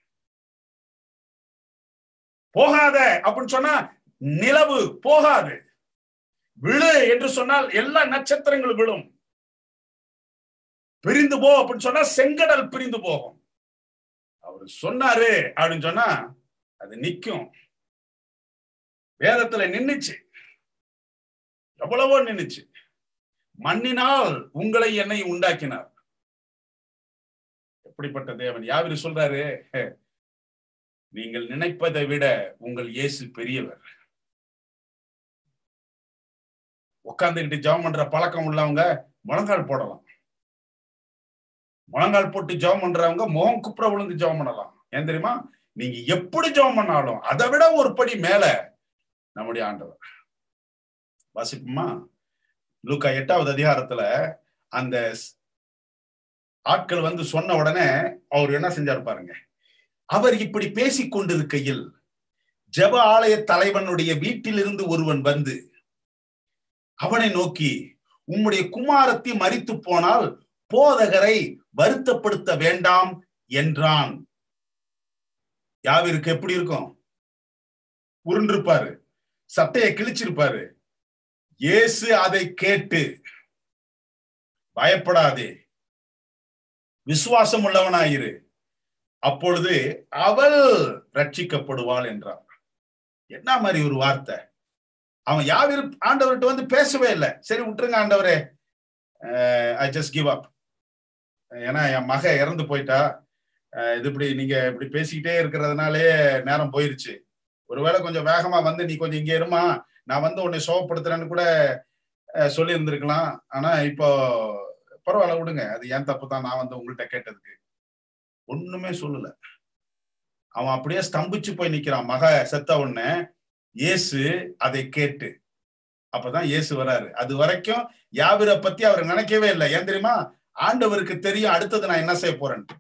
போகாத அப்படின்னு சொன்னா நிலவு போகாது விழு என்று சொன்னால் எல்லா நட்சத்திரங்களும் விழும் பிரிந்து போ அப்படின்னு சொன்னா செங்கடல் பிரிந்து போகும் அவர் சொன்னாரு அப்படின்னு சொன்னா அது நிக்கும் வேதத்துல நின்னுச்சு எவ்வளவோ நின்னுச்சு மண்ணினால் உங்களை என்னை உண்டாக்கினார் எப்படிப்பட்ட தேவன் யாவிரி சொல்றாரு நீங்கள் நினைப்பதை விட உங்கள் இயேசு பெரியவர் உட்காந்துக்கிட்டு ஜெபம் பண்ற பழக்கம் உள்ளவங்க முழங்கால் போடலாம் முழங்கால் போட்டு ஜெபம் பண்றவங்க முகம் குப்புற விழுந்து ஜெபம் பண்ணலாம் ஏன் தெரியுமா நீங்க எப்படி ஜெபம் பண்ணாலும் அதை விட ஒரு படி மேல நம்முடைய ஆண்டவர் வாசிப்புமா லூக்கா எட்டாவது அதிகாரத்துல அந்த ஆட்கள் வந்து சொன்ன உடனே அவர் என்ன செஞ்சாரு பாருங்க அவர் இப்படி பேசிக் கொண்டிருக்கையில் ஜப ஆலய தலைவனுடைய வீட்டிலிருந்து ஒருவன் வந்து அவனை நோக்கி உம்முடைய குமாரத்தி மறித்து போனால் போதகரை வருத்தப்படுத்த வேண்டாம் என்றான் யாவிற்கு எப்படி இருக்கும் உருண்டிருப்பாரு சட்டையை கிழிச்சிருப்பாரு இயேசு அதை கேட்டு பயப்படாதே விசுவாசம் உள்ளவனாயிரு அப்பொழுது அவள் ரட்சிக்கப்படுவாள் என்றார் என்ன மாதிரி ஒரு வார்த்தை அவன் யாவிரு ஆண்டவர்கிட்ட வந்து பேசவே இல்லை சரி விட்டுருங்க ஆண்டவரே ஐ ஜஸ்ட் கிவ் அப் ஏன்னா என் மக இறந்து போயிட்டா இது இப்படி நீங்க இப்படி பேசிக்கிட்டே இருக்கிறதுனாலே நேரம் போயிருச்சு ஒருவேளை கொஞ்சம் வேகமா வந்து நீ கொஞ்சம் இங்க இருமா நான் வந்து உன்னை சோகப்படுத்துறேன்னு கூட சொல்லி இருந்திருக்கலாம் ஆனா இப்போ பரவாயில்ல விடுங்க அது ஏன் தப்பு தான் நான் வந்து உங்கள்கிட்ட கேட்டதுக்கு ஒண்ணுமே சொல்லல அவன் அப்படியே ஸ்தம்பிச்சு போய் நிக்கிறான் மக செத்த உடனே இயேசு அதை கேட்டு அப்பதான் இயேசு வராரு அது வரைக்கும் யாவிரை பத்தி அவர் நினைக்கவே இல்லை ஏன் தெரியுமா ஆண்டவருக்கு தெரியும் அடுத்தது நான் என்ன செய்ய போறேன்ட்டு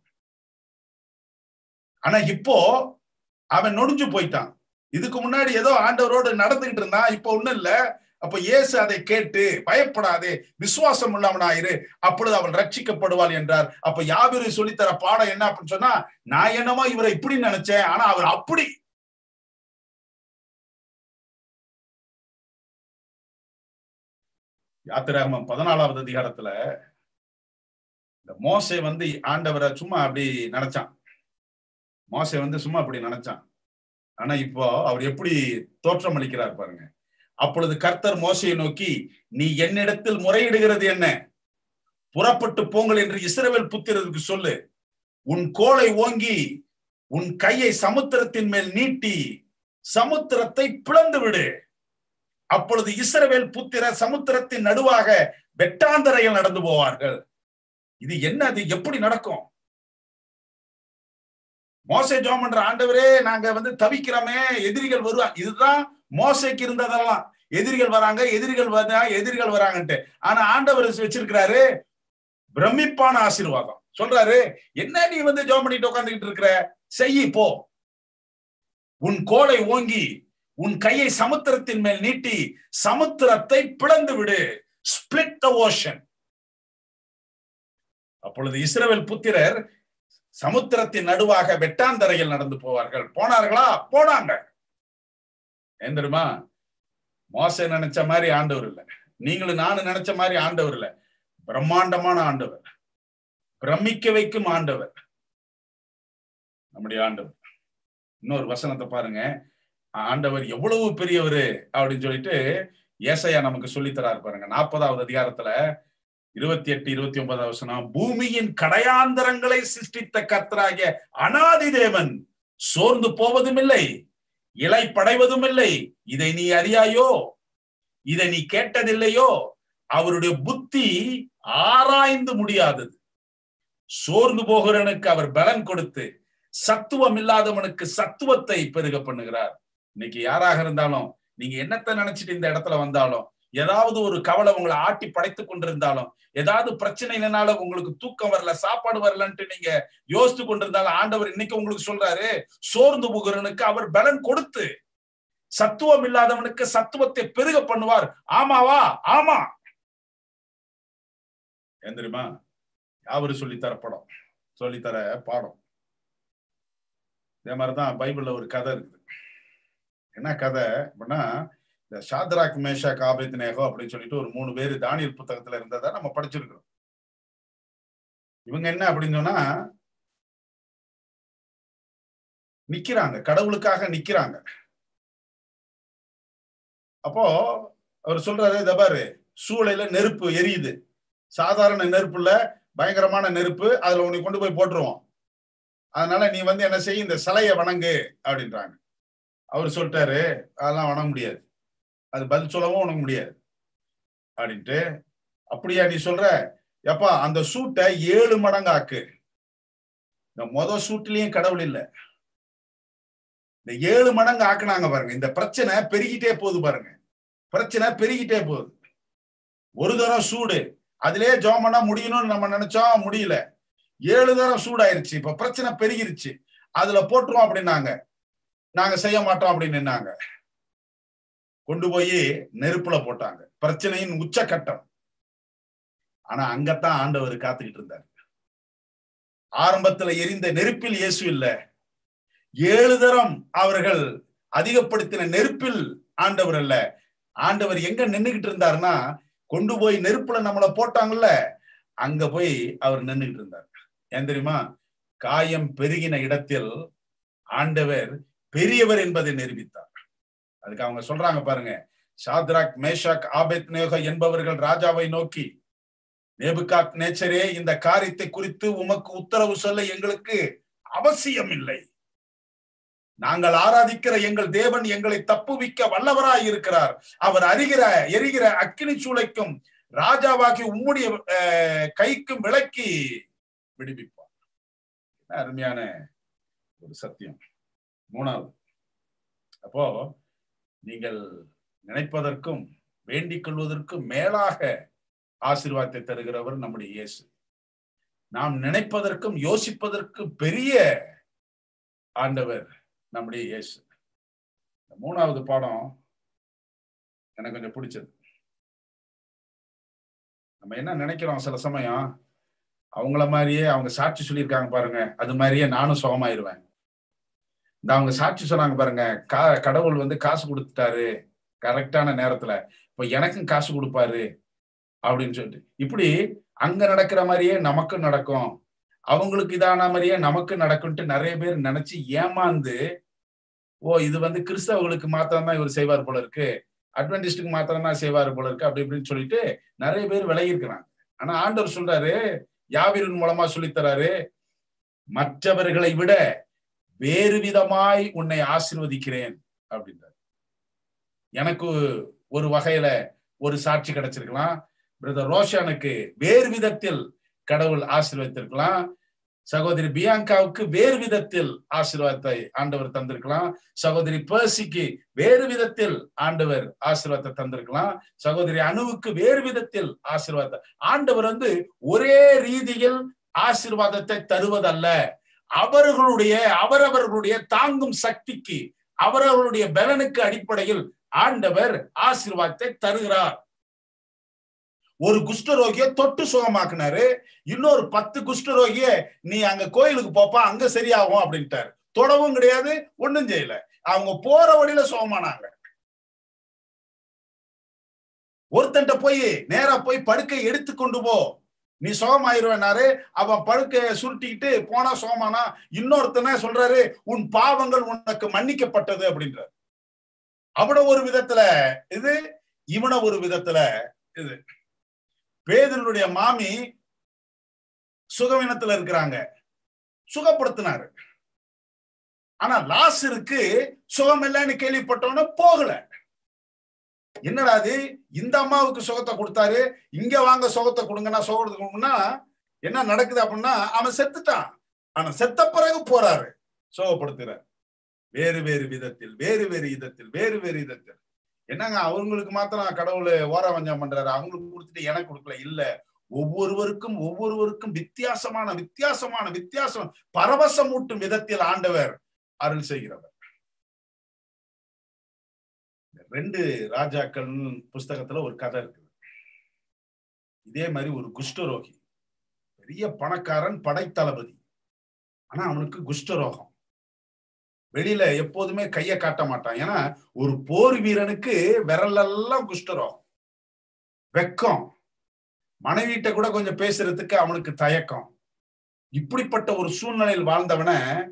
ஆனா இப்போ அவன் நொடிஞ்சு போயிட்டான் இதுக்கு முன்னாடி ஏதோ ஆண்டவரோடு நடந்துகிட்டு இருந்தான் இப்ப ஒண்ணும் இல்ல அப்ப இயேசு அதை கேட்டு பயப்படாதே விசுவாசம் உள்ளவனாயிரு அப்பொழுது அவள் ரட்சிக்கப்படுவாள் என்றார் அப்ப யாவிரு சொல்லித்தர பாடம் என்ன அப்படின்னு சொன்னா நான் என்னமோ இவரை இப்படி நினைச்சேன் ஆனா அவர் அப்படி யாத்திராகமம் பதினாலாவது அதிகாரத்துல இந்த மோசை வந்து ஆண்டவரை சும்மா அப்படி நினைச்சான் மோசை வந்து சும்மா அப்படி நினைச்சான் ஆனா இப்போ அவர் எப்படி தோற்றம் அளிக்கிறார் பாருங்க அப்பொழுது கர்த்தர் மோசையை நோக்கி நீ என்னிடத்தில் முறையிடுகிறது என்ன புறப்பட்டு போங்கள் என்று இஸ்ரவேல் புத்திரருக்கு சொல்லு உன் கோலை ஓங்கி உன் கையை சமுத்திரத்தின் மேல் நீட்டி சமுத்திரத்தை பிளந்து விடு அப்பொழுது இஸ்ரவேல் புத்திர சமுத்திரத்தின் நடுவாக வெட்டாந்தரையில் நடந்து போவார்கள் இது என்னது எப்படி நடக்கும் மோசை ஜோம் பண்ற ஆண்டவரே நாங்க வந்து தவிக்கிறோமே எதிரிகள் வருவாங்க இதுதான் மோசைக்கு இருந்ததெல்லாம் எதிரிகள் வராங்க எதிரிகள் வராங்க எதிரிகள் வராங்கன்ட்டு ஆனா ஆண்டவர் வச்சிருக்கிறாரு பிரமிப்பான ஆசீர்வாதம் சொல்றாரு என்ன நீ வந்து ஜோம் பண்ணிட்டு உட்காந்துக்கிட்டு இருக்கிற செய்யி போ உன் கோலை ஓங்கி உன் கையை சமுத்திரத்தின் மேல் நீட்டி சமுத்திரத்தை பிளந்து விடு ஸ்பிளிட் த ஓஷன் அப்பொழுது இஸ்ரவேல் புத்திரர் சமுத்திரத்தின் நடுவாக வெட்டாந்தரையில் நடந்து போவார்கள் போனார்களா போனாங்க ஏன் தெரியுமா மோச நினைச்ச மாதிரி ஆண்டவர் இல்லை நீங்களும் நானும் நினைச்ச மாதிரி ஆண்டவர் இல்லை பிரம்மாண்டமான ஆண்டவர் பிரமிக்க வைக்கும் ஆண்டவர் நம்முடைய ஆண்டவர் இன்னொரு வசனத்தை பாருங்க ஆண்டவர் எவ்வளவு பெரியவர் அப்படின்னு சொல்லிட்டு ஏசையா நமக்கு சொல்லித்தராரு பாருங்க நாற்பதாவது அதிகாரத்துல இருபத்தி எட்டு இருபத்தி ஒன்பதாவது வசனம் பூமியின் கடையாந்தரங்களை சிருஷ்டித்த கர்த்தராகிய அனாதி தேவன் சோர்ந்து போவதும் இல்லை இலை படைவதும் இல்லை இதை நீ அறியாயோ இதை நீ கேட்டதில்லையோ அவருடைய புத்தி ஆராய்ந்து முடியாதது சோர்ந்து போகிறவனுக்கு அவர் பலன் கொடுத்து சத்துவம் இல்லாதவனுக்கு சத்துவத்தை பெருக பண்ணுகிறார் இன்னைக்கு யாராக இருந்தாலும் நீங்க என்னத்தை நினைச்சிட்டு இந்த இடத்துல வந்தாலும் ஏதாவது ஒரு கவலை உங்களை ஆட்டி படைத்து கொண்டிருந்தாலும் ஏதாவது பிரச்சனைனால உங்களுக்கு தூக்கம் வரல சாப்பாடு வரலன்ட்டு நீங்க யோசித்து கொண்டிருந்தாலும் ஆண்டவர் இன்னைக்கு உங்களுக்கு சொல்றாரு சோர்ந்து போகிறவனுக்கு அவர் பலன் கொடுத்து சத்துவம் இல்லாதவனுக்கு சத்துவத்தை பெருக பண்ணுவார் ஆமாவா ஆமா ஏன் தெரியுமா யாவரு சொல்லித்தர படம் சொல்லித்தர பாடம் இதே மாதிரிதான் பைபிள்ல ஒரு கதை இருக்குது என்ன கதை அப்படின்னா இந்த ஷாத்ராக் மேஷா காபித் நேகோ அப்படின்னு சொல்லிட்டு ஒரு மூணு பேர் தானியல் புத்தகத்துல இருந்ததை நம்ம படிச்சிருக்கிறோம் இவங்க என்ன அப்படின்னு சொன்னா நிக்கிறாங்க கடவுளுக்காக நிக்கிறாங்க அப்போ அவர் சொல்றாரு இத பாரு சூளையில நெருப்பு எரியுது சாதாரண நெருப்புல பயங்கரமான நெருப்பு அதுல உன்னை கொண்டு போய் போட்டுருவோம் அதனால நீ வந்து என்ன செய்ய இந்த சிலைய வணங்கு அப்படின்றாங்க அவர் சொல்லிட்டாரு அதெல்லாம் வணங்க முடியாது அது பதில் சொல்லவும் உனக்கு முடியாது அப்படின்ட்டு அப்படியா நீ சொல்ற எப்பா அந்த சூட்டை ஏழு மடங்கு ஆக்கு இந்த மொத சூட்லயும் கடவுள் இல்ல இந்த ஏழு மடங்கு ஆக்குனாங்க பாருங்க இந்த பிரச்சனை பெருகிட்டே போகுது பாருங்க பிரச்சனை பெருகிட்டே போகுது ஒரு தரம் சூடு அதிலே ஜோம் பண்ணா முடியணும்னு நம்ம நினைச்சோம் முடியல ஏழு தரம் சூடாயிருச்சு இப்ப பிரச்சனை பெருகிருச்சு அதுல போட்டுருவோம் அப்படின்னாங்க நாங்க செய்ய மாட்டோம் அப்படின்னு நின்னாங்க கொண்டு போய் நெருப்புல போட்டாங்க பிரச்சனையின் உச்சக்கட்டம் ஆனா அங்கத்தான் ஆண்டவர் காத்துக்கிட்டு இருந்தார் ஆரம்பத்துல எரிந்த நெருப்பில் இயேசு இல்ல ஏழு தரம் அவர்கள் அதிகப்படுத்தின நெருப்பில் ஆண்டவர் அல்ல ஆண்டவர் எங்க நின்னுகிட்டு இருந்தாருன்னா கொண்டு போய் நெருப்புல நம்மள போட்டாங்கல்ல அங்க போய் அவர் நின்னுகிட்டு இருந்தார் ஏன் தெரியுமா காயம் பெருகின இடத்தில் ஆண்டவர் பெரியவர் என்பதை நிரூபித்தார் அதுக்கு அவங்க சொல்றாங்க பாருங்க ஷாத்ராக் மேஷாக் ஆபெத் நேக என்பவர்கள் ராஜாவை நோக்கி நேபுகாத் நேச்சரே இந்த காரியத்தை குறித்து உமக்கு உத்தரவு சொல்ல எங்களுக்கு அவசியம் இல்லை நாங்கள் ஆராதிக்கிற எங்கள் தேவன் எங்களை தப்புவிக்க வல்லவராய் இருக்கிறார் அவர் அறிகிற எரிகிற அக்கினி சூளைக்கும் ராஜாவாகி உம்முடைய கைக்கும் விளக்கி விடுவிப்பார் அருமையான ஒரு சத்தியம் மூணாவது அப்போ நீங்கள் நினைப்பதற்கும் வேண்டிக் கொள்வதற்கும் மேலாக ஆசீர்வாதத்தை தருகிறவர் நம்முடைய இயேசு நாம் நினைப்பதற்கும் யோசிப்பதற்கும் பெரிய ஆண்டவர் நம்முடைய இயேசு மூணாவது பாடம் எனக்கு கொஞ்சம் பிடிச்சது நம்ம என்ன நினைக்கிறோம் சில சமயம் அவங்கள மாதிரியே அவங்க சாட்சி சொல்லியிருக்காங்க பாருங்க அது மாதிரியே நானும் சுகமாயிருவேன் இந்த அவங்க சாட்சி சொன்னாங்க பாருங்க கா கடவுள் வந்து காசு கொடுத்துட்டாரு கரெக்டான நேரத்துல இப்ப எனக்கும் காசு கொடுப்பாரு அப்படின்னு சொல்லிட்டு இப்படி அங்க நடக்கிற மாதிரியே நமக்கும் நடக்கும் அவங்களுக்கு இதான மாதிரியே நமக்கு நடக்கும்ட்டு நிறைய பேர் நினைச்சு ஏமாந்து ஓ இது வந்து கிறிஸ்தவர்களுக்கு மாத்திரம் தான் இவர் செய்வார் போல இருக்கு அட்வென்டிஸ்டுக்கு மாத்திரம் தான் செய்வார் போல இருக்கு அப்படி இப்படின்னு சொல்லிட்டு நிறைய பேர் விலகி இருக்கிறாங்க ஆனா ஆண்டவர் சொல்றாரு யாவிரின் மூலமா சொல்லித்தராரு மற்றவர்களை விட வேறு விதமாய் உன்னை ஆசிர்வதிக்கிறேன் அப்படின்றார் எனக்கு ஒரு வகையில ஒரு சாட்சி கிடைச்சிருக்கலாம் பிரதர் ரோஷனுக்கு வேறு விதத்தில் கடவுள் ஆசீர்வதித்திருக்கலாம் சகோதரி பியாங்காவுக்கு வேறு விதத்தில் ஆசீர்வாதத்தை ஆண்டவர் தந்திருக்கலாம் சகோதரி பேர்சிக்கு வேறு விதத்தில் ஆண்டவர் ஆசீர்வாதத்தை தந்திருக்கலாம் சகோதரி அணுவுக்கு வேறு விதத்தில் ஆசீர்வாதத்தை ஆண்டவர் வந்து ஒரே ரீதியில் ஆசீர்வாதத்தை தருவதல்ல அவர்களுடைய அவரவர்களுடைய தாங்கும் சக்திக்கு அவரவர்களுடைய பலனுக்கு அடிப்படையில் ஆண்டவர் ஆசீர்வாதத்தை தருகிறார் ஒரு குஷ்டரோகிய தொட்டு சுகமாக்குனாரு இன்னொரு பத்து குஷ்டரோகிய நீ அங்க கோயிலுக்கு போப்பா அங்க சரியாகும் அப்படின்ட்டாரு தொடவும் கிடையாது ஒண்ணும் செய்யல அவங்க போற வழியில சுகமானாங்க ஒருத்தன்ட்ட போய் நேரா போய் படுக்கை எடுத்து கொண்டு போ நீ சுகமாயிருவேனாரு அவன் படுக்கைய சுருட்டிக்கிட்டு போனா சுகமானா இன்னொருத்தன சொல்றாரு உன் பாவங்கள் உனக்கு மன்னிக்கப்பட்டது அப்படின்றாரு அவன ஒரு விதத்துல இது இவன ஒரு விதத்துல இது பேதனுடைய மாமி சுகவீனத்துல இருக்கிறாங்க சுகப்படுத்தினாரு ஆனா லாசருக்கு சுகம் இல்லைன்னு கேள்விப்பட்டவன போகல என்னடா அது இந்த அம்மாவுக்கு சுகத்தை கொடுத்தாரு இங்க வாங்க சுகத்தை கொடுங்கன்னா சுகத்தை கொடுங்கன்னா என்ன நடக்குது அப்படின்னா அவன் செத்துட்டான் ஆனா செத்த பிறகு போறாரு சுகப்படுத்துறாரு வேறு வேறு விதத்தில் வேறு வேறு விதத்தில் வேறு வேறு விதத்தில் என்னங்க அவங்களுக்கு மாத்திரம் கடவுள் ஓர வஞ்சம் பண்றாரு அவங்களுக்கு கொடுத்துட்டு எனக்கு கொடுக்கல இல்ல ஒவ்வொருவருக்கும் ஒவ்வொருவருக்கும் வித்தியாசமான வித்தியாசமான வித்தியாசம் பரவசம் ஊட்டும் விதத்தில் ஆண்டவர் அருள் செய்கிறவர் ரெண்டு ராஜாக்கள் புஸ்தகத்துல ஒரு கதை இருக்குது இதே மாதிரி ஒரு குஷ்டரோகி பெரிய பணக்காரன் படைத்தளபதி ஆனா அவனுக்கு குஷ்டரோகம் வெளியில எப்போதுமே கைய காட்ட மாட்டான் ஏன்னா ஒரு போர் வீரனுக்கு விரலெல்லாம் குஷ்டரோகம் வெக்கம் மனைவிட்ட கூட கொஞ்சம் பேசுறதுக்கு அவனுக்கு தயக்கம் இப்படிப்பட்ட ஒரு சூழ்நிலையில் வாழ்ந்தவன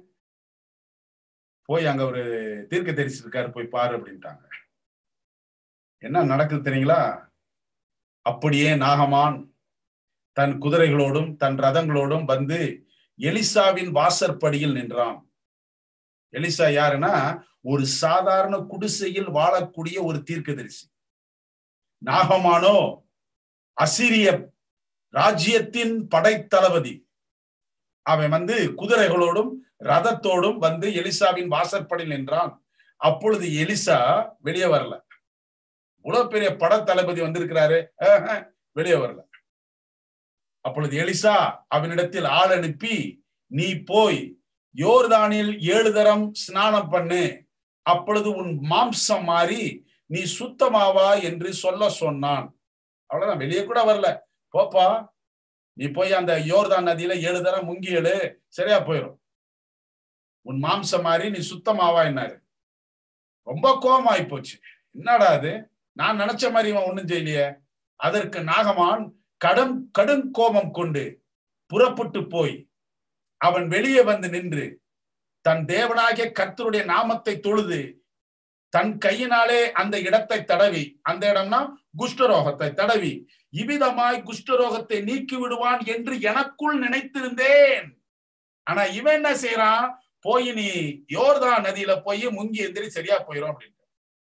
போய் அங்க ஒரு தீர்க்க தெரிசிருக்காரு போய் பாரு அப்படின்ட்டாங்க என்ன நடக்குது தெரியுங்களா அப்படியே நாகமான் தன் குதிரைகளோடும் தன் ரதங்களோடும் வந்து எலிசாவின் வாசற்படியில் நின்றான் எலிசா யாருன்னா ஒரு சாதாரண குடிசையில் வாழக்கூடிய ஒரு தீர்க்கதரிசி நாகமானோ அசிரிய ராஜ்யத்தின் படைத்தளபதி அவன் வந்து குதிரைகளோடும் ரதத்தோடும் வந்து எலிசாவின் வாசற்படியில் நின்றான் அப்பொழுது எலிசா வெளியே வரல இவ்வளவு பெரிய பட தளபதி வந்திருக்கிறாரு வெளியே வரல அப்பொழுது எலிசா அவனிடத்தில் ஆள் அனுப்பி நீ போய் யோர்தானில் ஏழு தரம் ஸ்நானம் பண்ணு அப்பொழுது உன் மாம்சம் மாறி நீ சுத்தமாவா என்று சொல்ல சொன்னான் அவ்வளவுதான் வெளியே கூட வரல போப்பா நீ போய் அந்த யோர்தான் நதியில ஏழு தரம் முங்கி எழு சரியா போயிடும் உன் மாம்சம் மாறி நீ சுத்தமாவா என்னாரு ரொம்ப கோபமாயி போச்சு என்னடா அது நான் நினைச்ச மாதிரி இவன் ஒண்ணும் செய்யலையே அதற்கு நாகமான் கடும் கடும் கோபம் கொண்டு புறப்பட்டு போய் அவன் வெளியே வந்து நின்று தன் தேவனாகிய கர்த்தருடைய நாமத்தை தொழுது தன் கையினாலே அந்த இடத்தை தடவி அந்த இடம்னா குஷ்டரோகத்தை தடவி இவ்விதமாய் குஷ்டரோகத்தை நீக்கி விடுவான் என்று எனக்குள் நினைத்திருந்தேன் ஆனா இவன் என்ன செய்யறான் போய் நீ யோர்தான் நதியில போய் முங்கி எந்திரி சரியா போயிடும் அப்படின்னு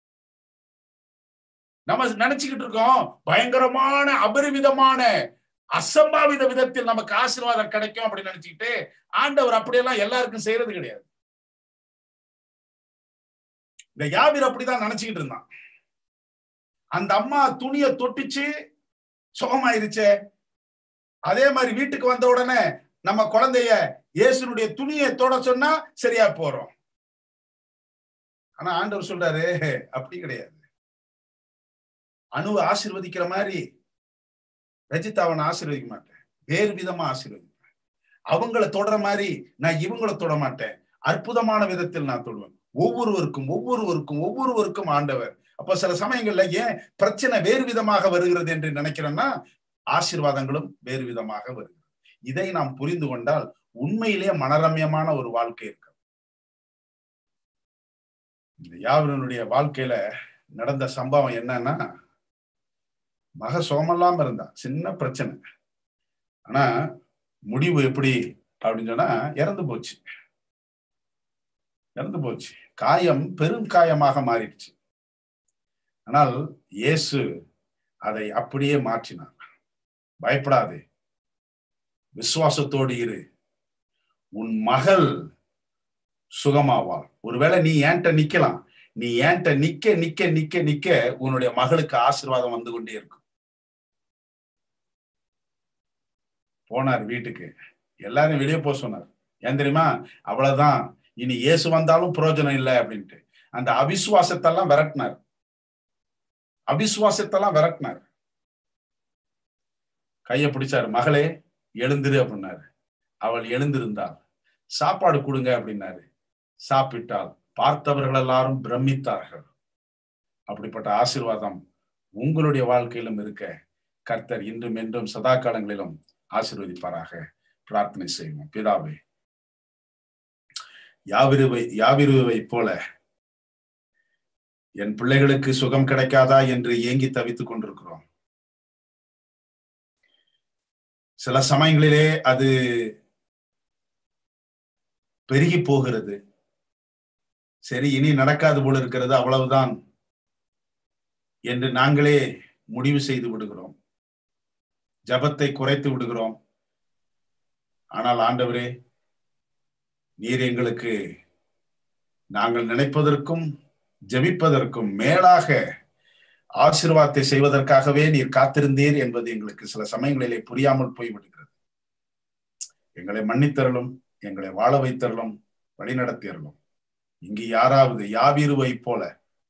நம்ம நினைச்சுக்கிட்டு இருக்கோம் பயங்கரமான அபரிவிதமான அசம்பாவித விதத்தில் நமக்கு ஆசீர்வாதம் கிடைக்கும் அப்படின்னு நினைச்சுக்கிட்டு ஆண்டவர் அப்படியெல்லாம் எல்லாருக்கும் செய்யறது கிடையாது இந்த யாவிர் அப்படிதான் நினைச்சுக்கிட்டு இருந்தான் அந்த அம்மா துணிய தொட்டுச்சு சுகமாயிருச்சே அதே மாதிரி வீட்டுக்கு வந்த உடனே நம்ம குழந்தைய இயேசுனுடைய துணியை தொட சொன்னா சரியா போறோம் ஆனா ஆண்டவர் சொல்றாரு அப்படி கிடையாது அணுவை ஆசீர்வதிக்கிற மாதிரி ரஜித் அவனை ஆசீர்வதிக்க மாட்டேன் வேறு விதமா ஆசீர்வதிப்பேன் அவங்கள தொடர மாதிரி நான் இவங்கள தொட மாட்டேன் அற்புதமான விதத்தில் நான் தொடுவேன் ஒவ்வொருவருக்கும் ஒவ்வொருவருக்கும் ஒவ்வொருவருக்கும் ஆண்டவர் அப்ப சில சமயங்கள்ல ஏன் பிரச்சனை வேறு விதமாக வருகிறது என்று நினைக்கிறேன்னா ஆசீர்வாதங்களும் வேறு விதமாக வருகிறது இதை நாம் புரிந்து கொண்டால் உண்மையிலேயே மனரம்யமான ஒரு வாழ்க்கை இருக்கு இந்த யாவரனுடைய வாழ்க்கையில நடந்த சம்பவம் என்னன்னா மக சோமல்லாம இருந்தா சின்ன பிரச்சனை ஆனா முடிவு எப்படி அப்படின்னு சொன்னா இறந்து போச்சு இறந்து போச்சு காயம் பெரும் காயமாக மாறிடுச்சு ஆனால் இயேசு அதை அப்படியே மாற்றினார் பயப்படாதே விசுவாசத்தோடு இரு உன் மகள் சுகமாவாள் ஒருவேளை நீ ஏன்ட்ட நிக்கலாம் நீ ஏன்ட்ட நிக்க நிக்க நிக்க நிக்க உன்னுடைய மகளுக்கு ஆசீர்வாதம் வந்து கொண்டே இருக்கும் போனார் வீட்டுக்கு எல்லாரும் வெளியே போக சொன்னார் ஏன் தெரியுமா அவ்வளவுதான் இனி இயேசு வந்தாலும் பிரயோஜனம் இல்லை அப்படின்ட்டு அந்த அவிசுவாசத்தெல்லாம் விரட்டினார் அவிசுவாசத்தெல்லாம் விரட்டினார் கைய பிடிச்சாரு மகளே எழுந்திரு அப்படின்னாரு அவள் எழுந்திருந்தாள் சாப்பாடு கொடுங்க அப்படின்னாரு சாப்பிட்டால் பார்த்தவர்கள் எல்லாரும் பிரமித்தார்கள் அப்படிப்பட்ட ஆசீர்வாதம் உங்களுடைய வாழ்க்கையிலும் இருக்க கர்த்தர் இன்றும் என்றும் சதா காலங்களிலும் ஆசீர்வதிப்பாராக பிரார்த்தனை செய்வோம் பிதாவே யாவிருவை யாவிருவை போல என் பிள்ளைகளுக்கு சுகம் கிடைக்காதா என்று ஏங்கி தவித்துக் கொண்டிருக்கிறோம் சில சமயங்களிலே அது பெருகி போகிறது சரி இனி நடக்காது போல இருக்கிறது அவ்வளவுதான் என்று நாங்களே முடிவு செய்து விடுகிறோம் ஜபத்தை குறைத்து விடுகிறோம் ஆனால் ஆண்டவரே நீர் எங்களுக்கு நாங்கள் நினைப்பதற்கும் ஜபிப்பதற்கும் மேலாக ஆசீர்வாதத்தை செய்வதற்காகவே நீர் காத்திருந்தீர் என்பது எங்களுக்கு சில சமயங்களிலே புரியாமல் போய்விடுகிறது எங்களை மன்னித்தரலும் எங்களை வாழ வைத்தரலும் வழிநடத்தியறலும் இங்கு யாராவது யாவிருவை போல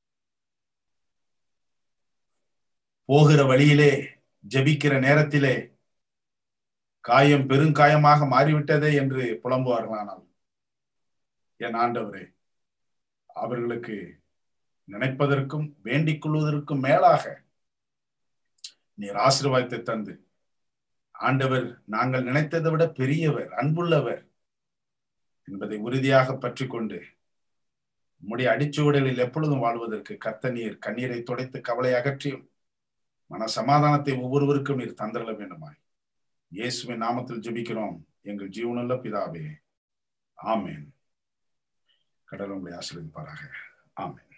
போகிற வழியிலே ஜபிக்கிற நேரத்திலே காயம் பெருங்காயமாக மாறிவிட்டதே என்று புலம்புவார்களானால் என் ஆண்டவரே அவர்களுக்கு நினைப்பதற்கும் வேண்டிக் கொள்வதற்கும் மேலாக நீர் ஆசீர்வாதத்தை தந்து ஆண்டவர் நாங்கள் நினைத்ததை விட பெரியவர் அன்புள்ளவர் என்பதை உறுதியாக பற்றி கொண்டு உம்முடைய அடிச்சுவடலில் எப்பொழுதும் வாழ்வதற்கு கர்த்த நீர் கண்ணீரை துடைத்து கவலை அகற்றியும் மன சமாதானத்தை ஒவ்வொருவருக்கும் நீர் தந்திரல வேண்டுமாய் இயேசுவின் நாமத்தில் ஜெபிக்கிறோம் எங்கள் ஜீவனுள்ள பிதாவே ஆமேன் கடவுள் உங்களை ஆசீர்வதிப்பாராக ஆமேன்